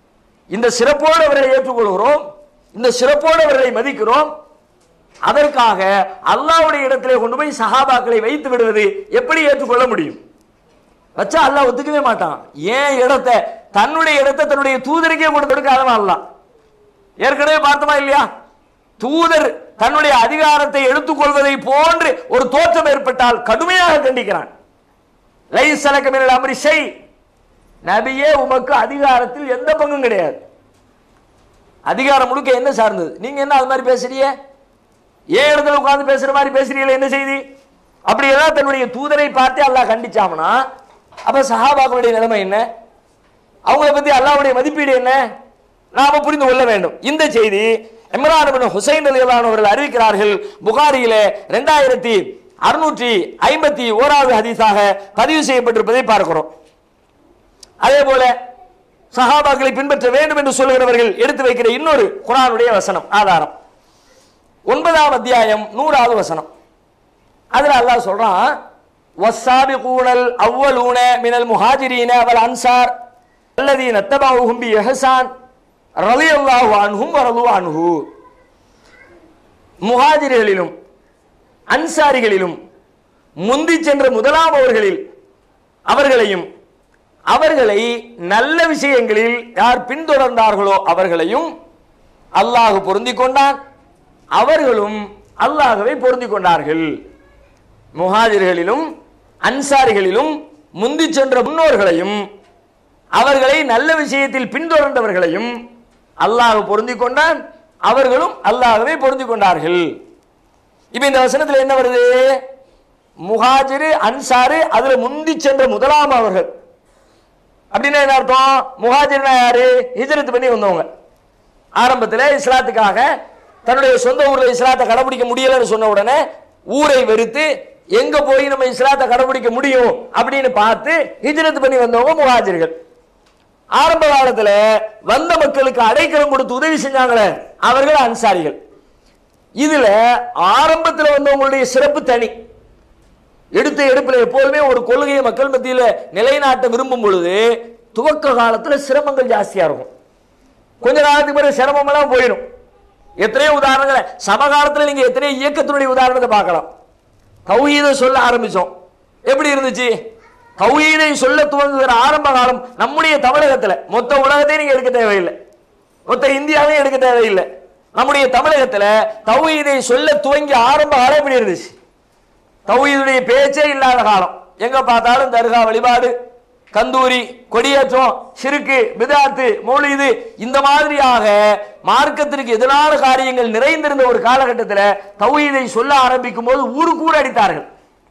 இந்த சிறப்போடு அவர்களை ஏற்றுக்கொள்கிறோம் இந்த சிறப்போடு அவர்களை மதிக்கிறோம் அதற்காக அல்லாஹ்வுடைய இடத்திலே கொண்டு போய் சஹாபாக்களை வைத்து விடுவது எப்படி ஏற்றுக்கொள்ள முடியும் வச்சா அல்லாஹ் ஒத்துக்கவே மாட்டான் ஏன் இடத்தை தன்னுடைய இடத்தை தன்னுடைய தூதருக்கே கொண்டு கொடுக்காதவன் அல்லாஹ் ஏற்கனவே பார்த்தோமா இல்லையா தூதர் தன்னுடைய அதிகாரத்தை எடுத்துக்கொள்வதை போன்று ஒரு தோற்றம் ஏற்பட்டால் கடுமையாக கண்டிக்கிறான் லைசலக மினல் அம்ரி ஷை நபியே உமக்கு அதிகாரத்தில் எந்த பங்கும் கிடையாது அதிகாரம் முழுக்க என்ன சார்ந்தது நீங்க என்ன அது மாதிரி பேசுறீங்க ஏன் இடத்துல உட்கார்ந்து பேசுற மாதிரி பேசுறீங்களே என்ன செய்தி அப்படி ஏதாவது தன்னுடைய தூதரை பார்த்து அல்லாஹ் கண்டிச்சாமனா அப்ப சஹாபாக்களுடைய நிலைமை என்ன அவங்கள பத்தி அல்லாஹ்வுடைய மதிப்பீடு என்ன நாம புரிந்து கொள்ள வேண்டும் இந்த செய்தி இம்ரான் பின் ஹுசைன் அலிலான் அவர்கள் அறிவிக்கிறார்கள் புகாரியிலே ரெண்டாயிரத்தி அறுநூற்றி ஐம்பத்தி ஓராவது ஹதீஸாக பதிவு செய்யப்பட்டிருப்பதை பார்க்கிறோம் அதே போல சஹாபாக்களை பின்பற்ற வேண்டும் என்று சொல்லுகிறவர்கள் எடுத்து வைக்கிற இன்னொரு குரானுடைய வசனம் ஆதாரம் ஒன்பதாம் அத்தியாயம் நூறாவது வசனம் அதுல அல்லாஹ் சொல்றான் வஸ்ஸாபிகூனல் அவ்வலூன மினல் முஹாஜிரீன வல் அன்சார் அல்லதீன தபவுஹும் பி இஹ்சான் ரலியல்லாஹு அன்ஹும் வரது அன்ஹு முஹாஜிர்களிலும் அன்சாரிகளிலும் முந்தி சென்ற முதலாம் அவர்களில் அவர்களையும் அவர்களை நல்ல விஷயங்களில் யார் பின்தொடர்ந்தார்களோ அவர்களையும் அல்லாஹ் பொருந்திக் கொண்டான் அவர்களும் அல்லாஹ்வை பொருந்திக் கொண்டார்கள் முஹாஜிர்களிலும் அன்சாரிகளிலும் முந்தி சென்ற முன்னோர்களையும் அவர்களை நல்ல விஷயத்தில் பின்தொடர்ந்தவர்களையும் அல்லாஹ் பொருந்திக் கொண்டான் அவர்களும் அல்லாஹ்வை பொருந்திக் கொண்டார்கள் இப்ப இந்த வசனத்தில் என்ன வருது முஹாஜிரு அன்சாரு அதுல முந்தி சென்ற முதலாம் அவர்கள் அப்படின்னா என்ன அர்த்தம் முஹாஜிர்னா யாரு ஹிஜ்ரத் பண்ணி வந்தவங்க ஆரம்பத்தில் இஸ்லாத்துக்காக தன்னுடைய சொந்த ஊர்ல இஸ்லாத்தை கடைபிடிக்க முடியலன்னு சொன்ன உடனே ஊரை வெறுத்து எங்க போய் நம்ம இஸ்லாத்தை கடைபிடிக்க முடியும் அப்படின்னு பார்த்து ஹிஜ்ரத் பண்ணி வந்தவங்க முஹாஜிர்கள் ஆரம்ப காலத்துல வந்த மக்களுக்கு அடைக்கலம் கொடுத்து உதவி செஞ்சாங்களே அவர்கள் அன்சாரிகள் இதுல ஆரம்பத்தில் வந்தவங்களுடைய சிறப்பு தனி எடுத்த எடுப்பில் எப்போதுமே ஒரு கொள்கையை மக்கள் மத்தியில நிலைநாட்ட விரும்பும் பொழுது துவக்க காலத்துல சிரமங்கள் ஜாஸ்தியா இருக்கும் கொஞ்ச காலத்துக்கு பிறகு சிரமம் எல்லாம் போயிடும் எத்தனையோ உதாரணங்களை சமகாலத்துல நீங்க எத்தனையோ இயக்கத்தினுடைய உதாரணத்தை பார்க்கலாம் தௌஹீதை சொல்ல ஆரம்பிச்சோம் எப்படி இருந்துச்சு தௌஹீதை சொல்ல துவங்குகிற ஆரம்ப காலம் நம்முடைய தமிழகத்துல மொத்த உலகத்தையும் நீங்க எடுக்க தேவையில்லை மொத்த இந்தியாவையும் எடுக்க தேவையில்லை நம்முடைய தமிழகத்துல தௌஹீதை சொல்ல துவங்கி ஆரம்ப காலம் எப்படி இருந்துச்சு தௌஹீதுடைய பேச்சே இல்லாத காலம் எங்க பார்த்தாலும் தர்கா வழிபாடு கந்தூரி கொடியேற்றம் சிறுக்கு பிதாத்து மௌலிது இந்த மாதிரியாக மார்க்கத்திற்கு எதிரான காரியங்கள் நிறைந்திருந்த ஒரு காலகட்டத்தில் தௌஹீதை சொல்ல ஆரம்பிக்கும் போது ஊருக்கு ஊர் அடித்தார்கள்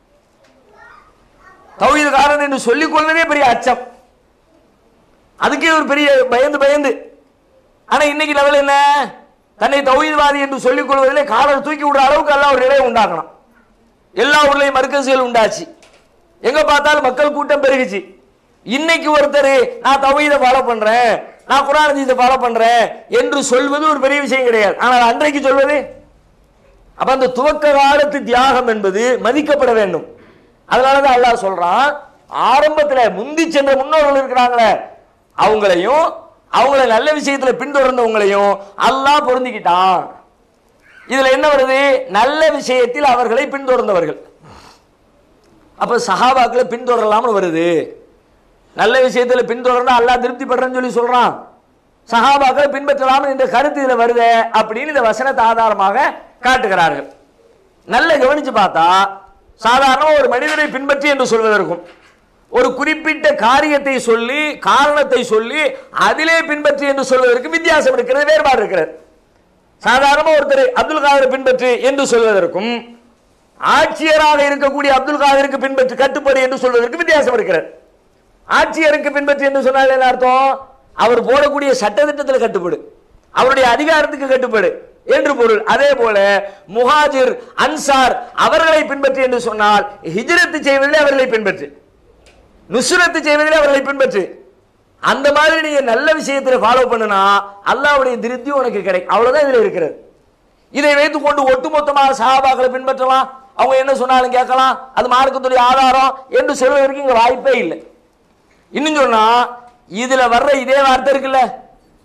தௌஹீதுக்காரன் என்று சொல்லிக் கொள்வதே பெரிய அச்சம் அதுக்கே ஒரு பெரிய பயந்து பயந்து ஆனா இன்னைக்கு லெவல் என்ன தன்னை தௌஹீத்வாதி என்று சொல்லிக் கொள்வதிலே காலர் தூக்கி விடுற அளவுக்கு எல்லாம் ஒரு நிலையை உண்டாக்கணும் எல்லா ஊர்லயும் மர்க்கசுகள் உண்டாச்சு எங்க பார்த்தாலும் மக்கள் கூட்டம் பெருகுச்சு இன்னைக்கு ஒருத்தர் நான் தௌஹீதை ஃபாலோ பண்றேன் நான் குரான் ஹதீஸை ஃபாலோ பண்றேன் என்று சொல்வது ஒரு பெரிய விஷயம் கிடையாது ஆனால் அன்றைக்கு சொல்வது அப்ப அந்த துவக்க காலத்து தியாகம் என்பது மதிக்கப்பட வேண்டும் அதனாலதான் அல்லாஹ் சொல்றான் ஆரம்பத்துல முந்தி சென்ற முன்னோர்கள் இருக்கிறாங்களே அவங்களையும் அவங்கள நல்ல விஷயத்துல பின்தொடர்ந்தவங்களையும் அல்லாஹ் பொருந்திக்கிட்டான் இதுல என்ன வருது நல்ல விஷயத்தில் அவர்களை பின்தொடர்ந்தவர்கள் அப்ப சஹாபாக்களை பின்தொடரலாம்னு வருது நல்ல விஷயத்துல பின்தொடர்ந்தா அல்லாஹ் திருப்தி படுறேன்னு சொல்லி சொல்றான் சஹாபாக்களை பின்பற்றலாம் என்ற கருத்து இதுல வருது அப்படின்னு இந்த வசனத்தை ஆதாரமாக காட்டுகிறார்கள் நல்ல கவனிச்சு பார்த்தா சாதாரண ஒரு மனிதனை பின்பற்றி என்று சொல்வதற்கும் ஒரு குறிப்பிட்ட காரியத்தை சொல்லி காரணத்தை சொல்லி அதிலே பின்பற்றி என்று சொல்வதற்கு வித்தியாசம் இருக்கிறது வேறுபாடு இருக்கிறது சாதாரண ஒருத்தர் அப்துல் காதரை பின்பற்று என்று சொல்வதற்கும் ஆட்சியராக இருக்கக்கூடிய அப்துல் காதருக்கு பின்பற்று கட்டுப்படு என்று சொல்வதற்கு வித்தியாசம் இருக்கிறது ஆட்சியருக்கு பின்பற்றி என்று சொன்னால் என்ன அர்த்தம் அவர் போடக்கூடிய சட்டத்திட்டத்தில் கட்டுப்படு அவருடைய அதிகாரத்துக்கு கட்டுப்படு என்று பொருள் அதே போல முஹாஜிர் அன்சார் அவர்களை பின்பற்றி என்று சொன்னால் ஹிஜ்ரத்து செய்வதிலே அவர்களை பின்பற்று நுஸ்ரத்து செய்வதிலே அவர்களை பின்பற்று அந்த மாதிரி நீங்க நல்ல விஷயத்துல ஃபாலோ பண்ணுனா அல்லாஹ்வுடைய திருப்தி உனக்கு கிடைக்கும் அவ்வளவுதான் இதுல இருக்கிறது இதை வைத்துக் கொண்டு ஒட்டுமொத்தமாக சஹாபாக்களை பின்பற்றலாம் அவங்க என்ன சொன்னாலும் கேட்கலாம் அது மார்க்கத்துடைய ஆதாரம் என்று சொல்வதற்கு இங்க வாய்ப்பே இல்லை இன்னும் சொன்னா இதுல வர்ற இதே வார்த்தை இருக்குல்ல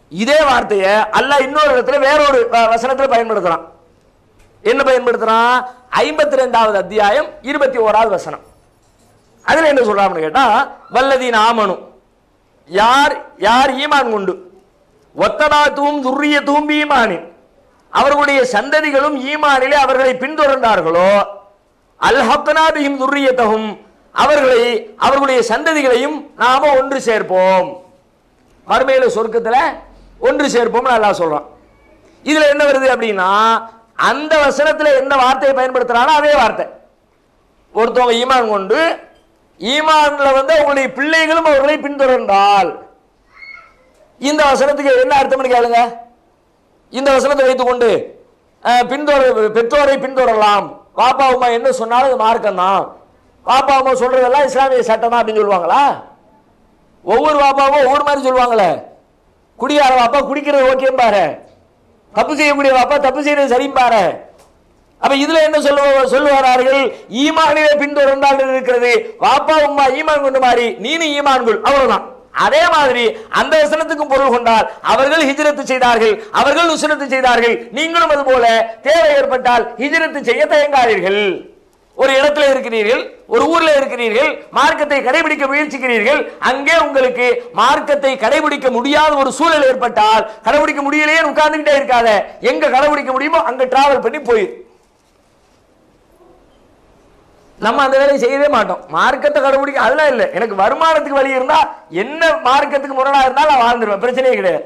இதே வார்த்தையை அல்லாஹ் இன்னொரு இடத்துல வேறொரு அஹ், வசனத்துல பயன்படுத்துறான் என்ன பயன்படுத்துறான் ஐம்பத்தி ரெண்டாவது அத்தியாயம் இருபத்தி ஓராவது வசனம் அதுல என்ன சொல்றான்னு கேட்டா வல்லதீன் ஆமனு யார் யார் ஈமான் கொண்டு ஒத்தனாத்துவும் துர்ரியத்துவும் ஈமானின் அவர்களுடைய சந்ததிகளும் ஈமானிலே அவர்களை பின்தொடர்ந்தார்களோ அல்ஹப்தனாபியும் துர்ரியத்தகும் அவர்களை அவர்களுடைய சந்ததிகளையும் நாம ஒன்று சேர்ப்போம் மறுமையில சொர்க்கத்துல ஒன்று சேர்ப்போம் அல்லாஹ் சொல்றான் இதுல என்ன வருது அப்படின்னா அந்த வசனத்துல என்ன வார்த்தையை பயன்படுத்துறானோ அதே வார்த்தை ஒருத்தவங்க ஈமான் கொண்டு ஈமான்ல வந்து அவங்களுடைய பிள்ளைகளும் அவர்களை பின்தொடர்ந்தால் இந்த வசனத்துக்கு என்ன அர்த்தம்னு கேளுங்க இந்த வசனத்தை வைத்துக்கொண்டு அஹ், பின்தொடர் பெற்றோரை பின்தொடரலாம் பாப்பா அம்மா என்ன சொன்னாலும் அது மார்க்கம் தான் பாப்பா அம்மா சொல்றதெல்லாம் இஸ்லாமிய சட்டம் தான் அப்படின்னு சொல்லுவாங்களா ஒவ்வொரு பாப்பாவும் ஒவ்வொரு மாதிரி சொல்லுவாங்களே குடியார பாப்பா குடிக்கிறது ஓகே பாரு தப்பு செய்யக்கூடிய பாப்பா தப்பு செய்யறது சரியும் பாரு அப்ப இதுல என்ன சொல்லுவ சொல்லுவார்கள் ஈமானிலே பின்தொடர்ந்தால் இருக்கிறது வாப்பா உம்மா ஈமான் கொண்டு மாறி நீனு ஈமான் கொள் அவ்வளவுதான் அதே மாதிரி அந்த வசனத்துக்கும் பொருள் கொண்டால் அவர்கள் ஹிஜ்ரத்து செய்தார்கள் அவர்கள் நுசுரத்து செய்தார்கள் நீங்களும் அது போல தேவை ஏற்பட்டால் ஹிஜ்ரத்து செய்ய தயங்காதீர்கள் ஒரு இடத்துல இருக்கிறீர்கள் ஒரு ஊர்ல இருக்கிறீர்கள் மார்க்கத்தை கடைபிடிக்க முயற்சிக்கிறீர்கள் அங்கே உங்களுக்கு மார்க்கத்தை கடைபிடிக்க முடியாத ஒரு சூழல் ஏற்பட்டால் கடைபிடிக்க முடியலையே உட்கார்ந்துகிட்டே இருக்காத எங்க கடைபிடிக்க முடியுமோ அங்க டிராவல் பண்ணி போயிரு நம்ம அந்த வேலையை செய்யவே மாட்டோம் மார்க்கத்தை கடைபிடிக்க அதெல்லாம் இல்லை எனக்கு வருமானத்துக்கு வழி இருந்தா என்ன மார்க்கத்துக்கு முரணா இருந்தாலும் நான் வாழ்ந்துருவேன் பிரச்சனையே கிடையாது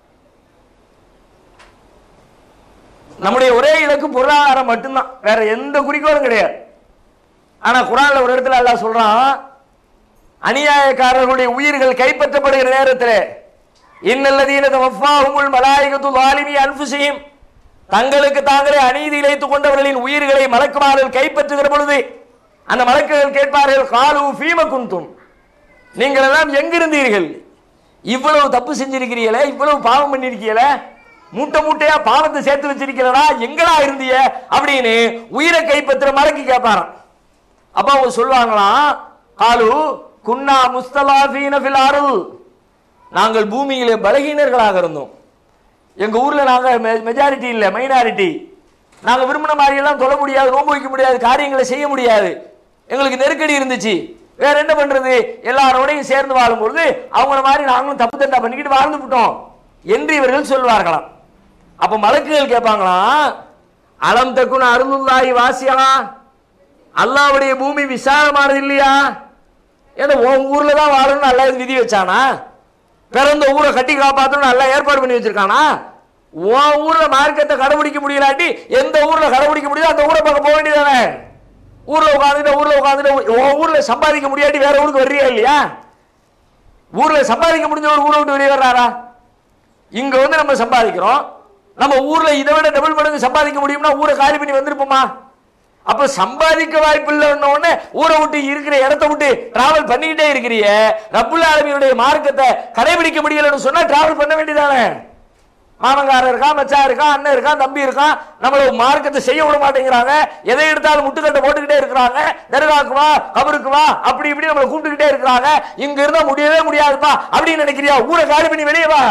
நம்முடைய ஒரே இலக்கு பொருளாதாரம் மட்டும்தான் வேற எந்த குறிக்கோளும் கிடையாது ஆனா குரான்ல ஒரு இடத்துல அல்லாஹ் சொல்றான் அநியாயக்காரர்களுடைய உயிர்கள் கைப்பற்றப்படுகிற நேரத்தில் இன்னல்லதீன தவஃபாஹுமுல் மலாயிகத்து லாலிமி அன்ஃபுஸிஹிம் தங்களுக்கு தாங்களே அநீதி இழைத்துக் கொண்டவர்களின் உயிர்களை மலக்குமார்கள் கைப்பற்றுகிற பொழுது அந்த மலக்குகள் கேட்பார்கள் காலு ஃபீம குந்தும் நீங்கள் எல்லாம் எங்கிருந்தீர்கள் இவ்வளவு தப்பு செஞ்சிருக்கிறீங்களே இவ்வளவு பாவம் பண்ணிருக்கீங்களே மூட்டை மூட்டையா பாவத்தை சேர்த்து வச்சிருக்கிறடா எங்கடா இருந்தீங்க அப்படின்னு உயிரை கைப்பற்றுற மலக்கு கேட்பாராம் அப்ப அவங்க சொல்லுவாங்களாம் காலு குன்னா முஸ்தலாஃபீன ஃபில் அருள் நாங்கள் பூமியிலே பலகீனர்களாக இருந்தோம் எங்க ஊர்ல நாங்க மெஜாரிட்டி இல்ல மைனாரிட்டி நாங்க விரும்பின மாதிரி எல்லாம் தொழ முடியாது நோன்பு வைக்க முடியாது காரியங்களை செய்ய முடியாது எங்களுக்கு நெருக்கடி இருந்துச்சு வேற என்ன பண்றது எல்லாரோடையும் சேர்ந்து வாழும்பொழுது அவங்கள மாதிரி நாங்களும் தப்பு தண்டா பண்ணிக்கிட்டு வாழ்ந்து விட்டோம் என்று இவர்கள் சொல்வார்களாம் அப்ப மலக்குகள் கேட்பாங்களாம் அலம் தக்குன அருளுல்லாஹி வாசியலா அல்லாவுடைய பூமி விசாலமானது இல்லையா ஏன்னா உன் ஊர்ல தான் வாழணும்னு நல்லா விதி வச்சானா பிறந்த ஊரை கட்டி காப்பாற்றணும் நல்லா ஏற்பாடு பண்ணி வச்சிருக்கானா உன் ஊர்ல மார்க்கத்தை கடைபிடிக்க முடியலாட்டி எந்த ஊர்ல கடைபிடிக்க முடியுதோ அந்த ஊரை பக்கம் போக வேண்டியதானே ஊர்ல உட்காந்துட்டு ஊர்ல உட்காந்துட்டு உன் ஊர்ல சம்பாதிக்க முடியாட்டி வேற ஊருக்கு வர்றியா இல்லையா ஊர்ல சம்பாதிக்க முடிஞ்ச ஒரு ஊரை விட்டு வெளியே வர்றாரா இங்க வந்து நம்ம சம்பாதிக்கிறோம் நம்ம ஊர்ல இதை விட டபுள் மடங்கு சம்பாதிக்க முடியும்னா ஊரை காலி பண்ணி வந்திருப்போமா அப்ப சம்பாதிக்க வாய்ப்பு இல்லைன்ன உடனே ஊரை விட்டு இருக்கிற இடத்த விட்டு டிராவல் பண்ணிக்கிட்டே இருக்கிறிய ரப்புல் ஆலமீனுடைய மார்க்கத்தை கடைபிடிக்க முடியலன்னு சொன்னா டிராவல் பண்ண வேண்டியதானே மாமங்காரன் இருக்கான் மச்சான் இருக்கான் அண்ணன் இருக்கான் தம்பி இருக்கான் நம்மள மார்க்கத்தை செய்ய விட மாட்டேங்கிறாங்க எதை எடுத்தாலும் முட்டுக்கட்டை போட்டுக்கிட்டே இருக்கிறாங்க தர்காக்கு வா கபருக்கு வா அப்படி இப்படி நம்மளை கூப்பிட்டுக்கிட்டே இருக்கிறாங்க இங்க இருந்தா முடியவே முடியாதுப்பா அப்படின்னு நினைக்கிறியா ஊரை காலி பண்ணி வெளியே வா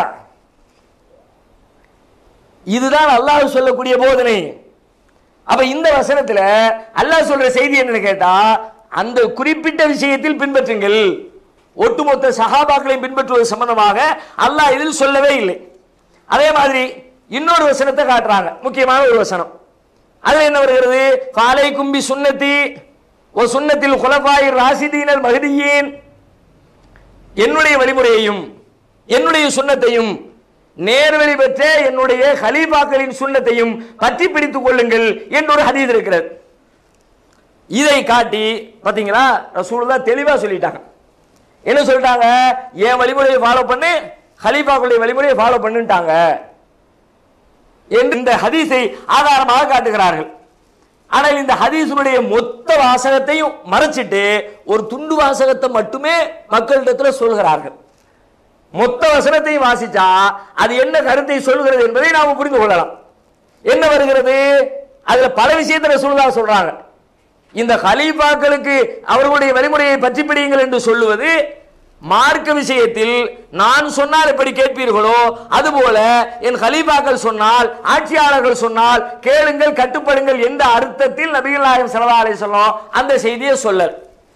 இதுதான் அல்லாஹ் சொல்லக்கூடிய போதனை அப்ப இந்த வசனத்துல அல்லாஹ் சொல்ற செய்தி என்னன்னு கேட்டா அந்த குறிப்பிட்ட விஷயத்தில் பின்பற்றுங்கள் ஒட்டுமொத்த சஹாபாக்களையும் பின்பற்றுவது சம்பந்தமாக அல்லாஹ் இதில் சொல்லவே இல்லை அதே மாதிரி இன்னொரு வசனத்தை காட்டுறாங்க முக்கியமான ஒரு வசனம் அதுல என்ன வருகிறது காலை கும்பி சுன்னத்தி ஓ சுன்னத்தில் குலபாய் ராசிதீனர் மகதியின் என்னுடைய வழிமுறையையும் என்னுடைய சுண்ணத்தையும் நேர்வழி பெற்ற என்னுடைய ஹலீஃபாக்களின் சுண்ணத்தையும் பற்றி பிடித்துக் கொள்ளுங்கள் என்று ஒரு ஹதீஸ் இருக்கிறது இதை காட்டி பாத்தீங்களா ரசூலுல்லாஹ் தெளிவா சொல்லிட்டாங்க என்ன சொல்லிட்டாங்க என் வழிமுறையை ஃபாலோ பண்ணு ஹலீஃபாக்களுடைய வழிமுறையை ஃபாலோ பண்ணுட்டாங்க என்று இந்த ஹதீஸை ஆதாரமாக காட்டுகிறார்கள் ஆனால் இந்த ஹதீஸுடைய மொத்த வாசகத்தையும் மறைச்சிட்டு ஒரு துண்டு வாசகத்தை மட்டுமே மக்களிடத்துல சொல்கிறார்கள் மொத்த வசனத்தையும் வாசிச்சா அது என்ன கருத்தை சொல்கிறது என்பதை நாம புரிந்து கொள்ளலாம் என்ன வருகிறது அதுல பல விஷயத்துல சொல்லுதா சொல்றாங்க இந்த ஹலீஃபாக்களுக்கு அவர்களுடைய வழிமுறையை பற்றி பிடியுங்கள் என்று சொல்லுவது மார்க்க விஷயத்தில் நான் சொன்னால் எப்படி கேட்பீர்களோ அதுபோல என் ஹலீஃபாக்கள் சொன்னால் ஆட்சியாளர்கள் சொன்னால் கேளுங்கள் கட்டுப்படுங்கள் என்ற அர்த்தத்தில் நபிகள் நாயகம் ஸல்லல்லாஹு அலைஹி வஸல்லம் அந்த செய்தியை சொல்லல்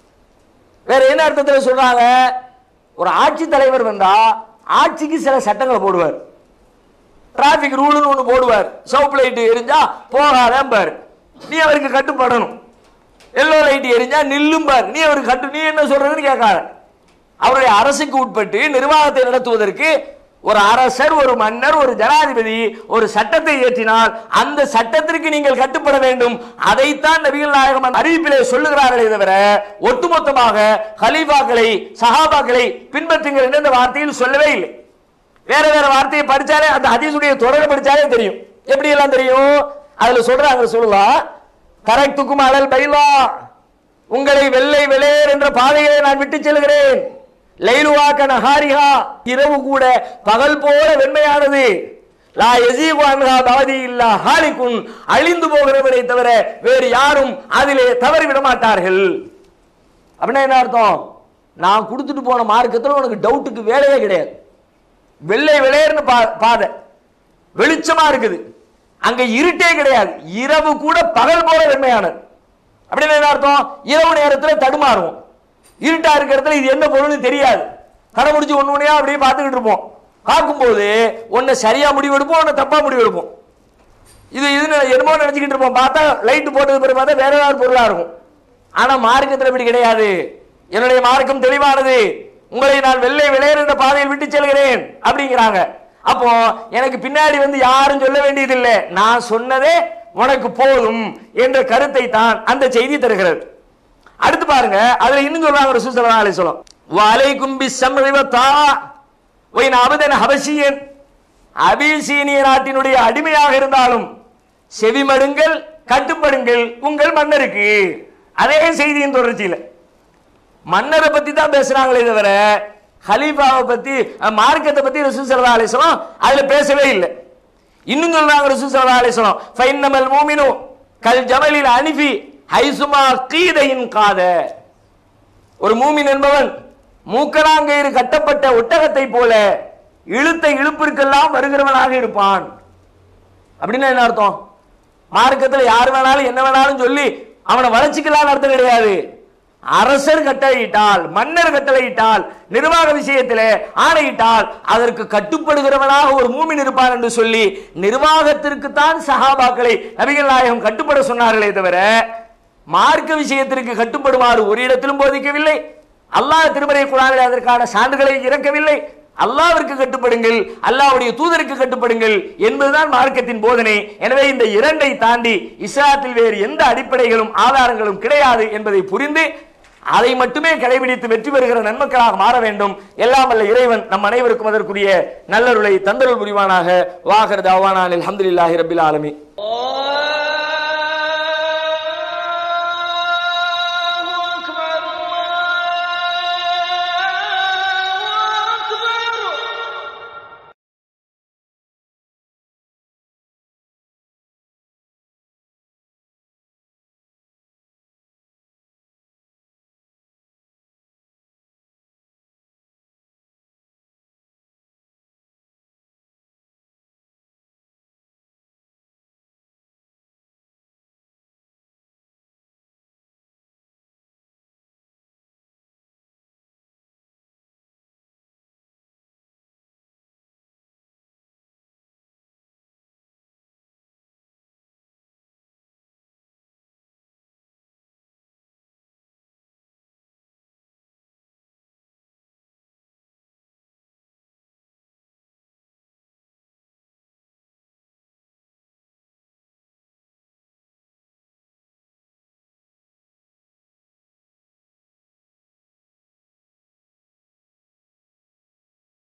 வேற என்ன அர்த்தத்தில் சொல்றாங்க ஒரு ஆட்சி தலைவர் வந்தா ஆட்சிக்கு சில சட்டங்களை போடுவார் டிராபிக் ரூல்னு ஒன்று போடுவார் சவுப் லைட் எரிஞ்சா போகாதம்பார் நீ அவருக்கு கட்டுப்படணும் எல்லோ லைட் எரிஞ்சா நில்லும்பார் நீ அவருக்கு கட்டு நீ என்ன சொல்றதுன்னு கேட்காத அவருடைய அரசுக்கு உட்பட்டு நிர்வாகத்தை நடத்துவதற்கு ஒரு அரசர் ஒரு மன்னர் ஒரு ஜனாதிபதி ஒரு சட்டத்தை இயற்றினால் அந்த சட்டத்திற்கு நீங்கள் கட்டுப்பட வேண்டும் அதைத்தான் நபிகள் நாயகம் அறிவிப்பிலே சொல்லுகிறார்களே தவிர ஒட்டுமொத்தமாக ஹலீஃபாக்களை சஹாபாக்களை பின்பற்றுங்கள் என்று இந்த வார்த்தையில் சொல்லவே இல்லை வேற வேற வார்த்தையை படிச்சாலே அந்த ஹதீஸுடைய தொடரை படிச்சாலே தெரியும் எப்படி எல்லாம் தெரியும் அதுல சொல்றாங்க சொல்லலாம் தரத்துக்கும் அலல் பைலா உங்களை வெள்ளை வெளேர் என்ற பாதையை நான் விட்டு செல்கிறேன் லைலுவாக்க நஹாரிஹா இரவு கூட பகல் போல வெண்மையானது லா யசீகு அன்ஹா பாதி இல்லா ஹாலிகுன் அழிந்து போகிறவரை தவிர வேறு யாரும் அதிலே தவறி விட மாட்டார்கள் அப்படின்னா என்ன அர்த்தம் நான் கொடுத்துட்டு போன மார்க்கத்தில் உனக்கு டவுட்டுக்கு வேலையே கிடையாது வெள்ளை வெளையர்னு பா- பாதை வெளிச்சமா இருக்குது அங்க இருட்டே கிடையாது இரவு கூட பகல் போல வெண்மையானது அப்படின்னு என்ன அர்த்தம் இரவு நேரத்துல தடுமாறும் இருட்டா இருக்கிற இடத்துல இது என்ன பொருள்னு தெரியாது கடை முடிச்சு ஒண்ணு ஒண்ணையா அப்படியே பார்த்துக்கிட்டு இருப்போம் பார்க்கும்போது ஒன்னை சரியா முடிவெடுப்போம் ஒன்னை தப்பா முடிவெடுப்போம் இது இது என்னமோ நினைச்சுக்கிட்டு இருப்போம் பார்த்தா லைட் போட்டது பிறகு பார்த்தா வேற ஏதாவது பொருளா இருக்கும் ஆனா மார்க்கத்தில் இப்படி கிடையாது என்னுடைய மார்க்கம் தெளிவானது உங்களை நான் வெள்ளை விளையர் என்ற பாதையில் விட்டு செல்கிறேன் அப்படிங்கிறாங்க அப்போ எனக்கு பின்னாடி வந்து யாரும் சொல்ல வேண்டியதில்லை நான் சொன்னதே உனக்கு போதும் என்ற கருத்தை தான் அந்த செய்தி தருகிறது அடுத்து பாருங்க அதுல இன்னும் சொல்றாங்க ரசூல் ஸல்லல்லாஹு அலைஹி வஸல்லம் வலைக்கும் பிஸ்ஸம்ரி வத்தா ஒயின் அபதன் ஹபஷியன் அபிசீனிய நாட்டினுடைய அடிமையாக இருந்தாலும் செவிமடுங்கள் கட்டுப்படுங்கள் உங்கள் மன்னருக்கு அதே செய்தியின் தொடர்ச்சியில் மன்னரை பத்தி தான் பேசுறாங்களே தவிர ஹலீஃபாவை பத்தி அஹ், மார்க்கத்தை பத்தி ரசூல் ஸல்லல்லாஹு அலைஹி வஸல்லம் அதுல பேசவே இல்லை இன்னும் சொல்றாங்க ரசூல் ஸல்லல்லாஹு அலைஹி வஸல்லம் ஃபைன்னமல் மூமினு கல் ஜமலில் அனிஃபி ஹைசுமா கீதையின் காத ஒரு மூமின் என்பவன் மூக்கணாங்கயிறு கட்டப்பட்ட ஒட்டகத்தை போல இழுத்த இழுப்பிற்கெல்லாம் வருகிறவனாக இருப்பான் அப்படின்னா என்ன அர்த்தம் மார்க்கத்தில் யார் வேணாலும் என்ன வேணாலும் சொல்லி அவனை வளர்ச்சிக்கலாம்னு அர்த்தம் கிடையாது அரசர் கட்டளையிட்டால் மன்னர் கட்டளையிட்டால் நிர்வாக விஷயத்திலே ஆணையிட்டால் அதற்கு கட்டுப்படுகிறவனாக ஒரு மூமின் இருப்பான் என்று சொல்லி நிர்வாகத்திற்கு தான் சஹாபாக்களை நபிகள் நாயகம் கட்டுப்பட சொன்னார்களே தவிர மார்க்க விஷயத்திற்கு கட்டுப்படுமாறு ஒரு இடத்திலும் போதிக்கவில்லை அல்லாஹ் திருமறை குரானில் அதற்கான சான்றுகளை இறக்கவில்லை அல்லாவிற்கு கட்டுப்படுங்கள் அல்லாஹ்வுடைய தூதருக்கு கட்டுப்படுங்கள் என்பதுதான் மார்க்கத்தின் போதனை எனவே இந்த இரண்டை தாண்டி இஸ்லாத்தில் வேறு எந்த அடிப்படைகளும் ஆதாரங்களும் கிடையாது என்பதை புரிந்து அதை மட்டுமே கடைபிடித்து வெற்றி பெறுகிற நன்மக்களாக மாற வேண்டும் எல்லாம் வல்ல இறைவன் நம் அனைவருக்கும் அதற்குரிய நல்லருளை தந்தருள் புரிவானாக வாகர் தவானான் அல்ஹம்துலில்லாஹி ரபில் ஆலமீன்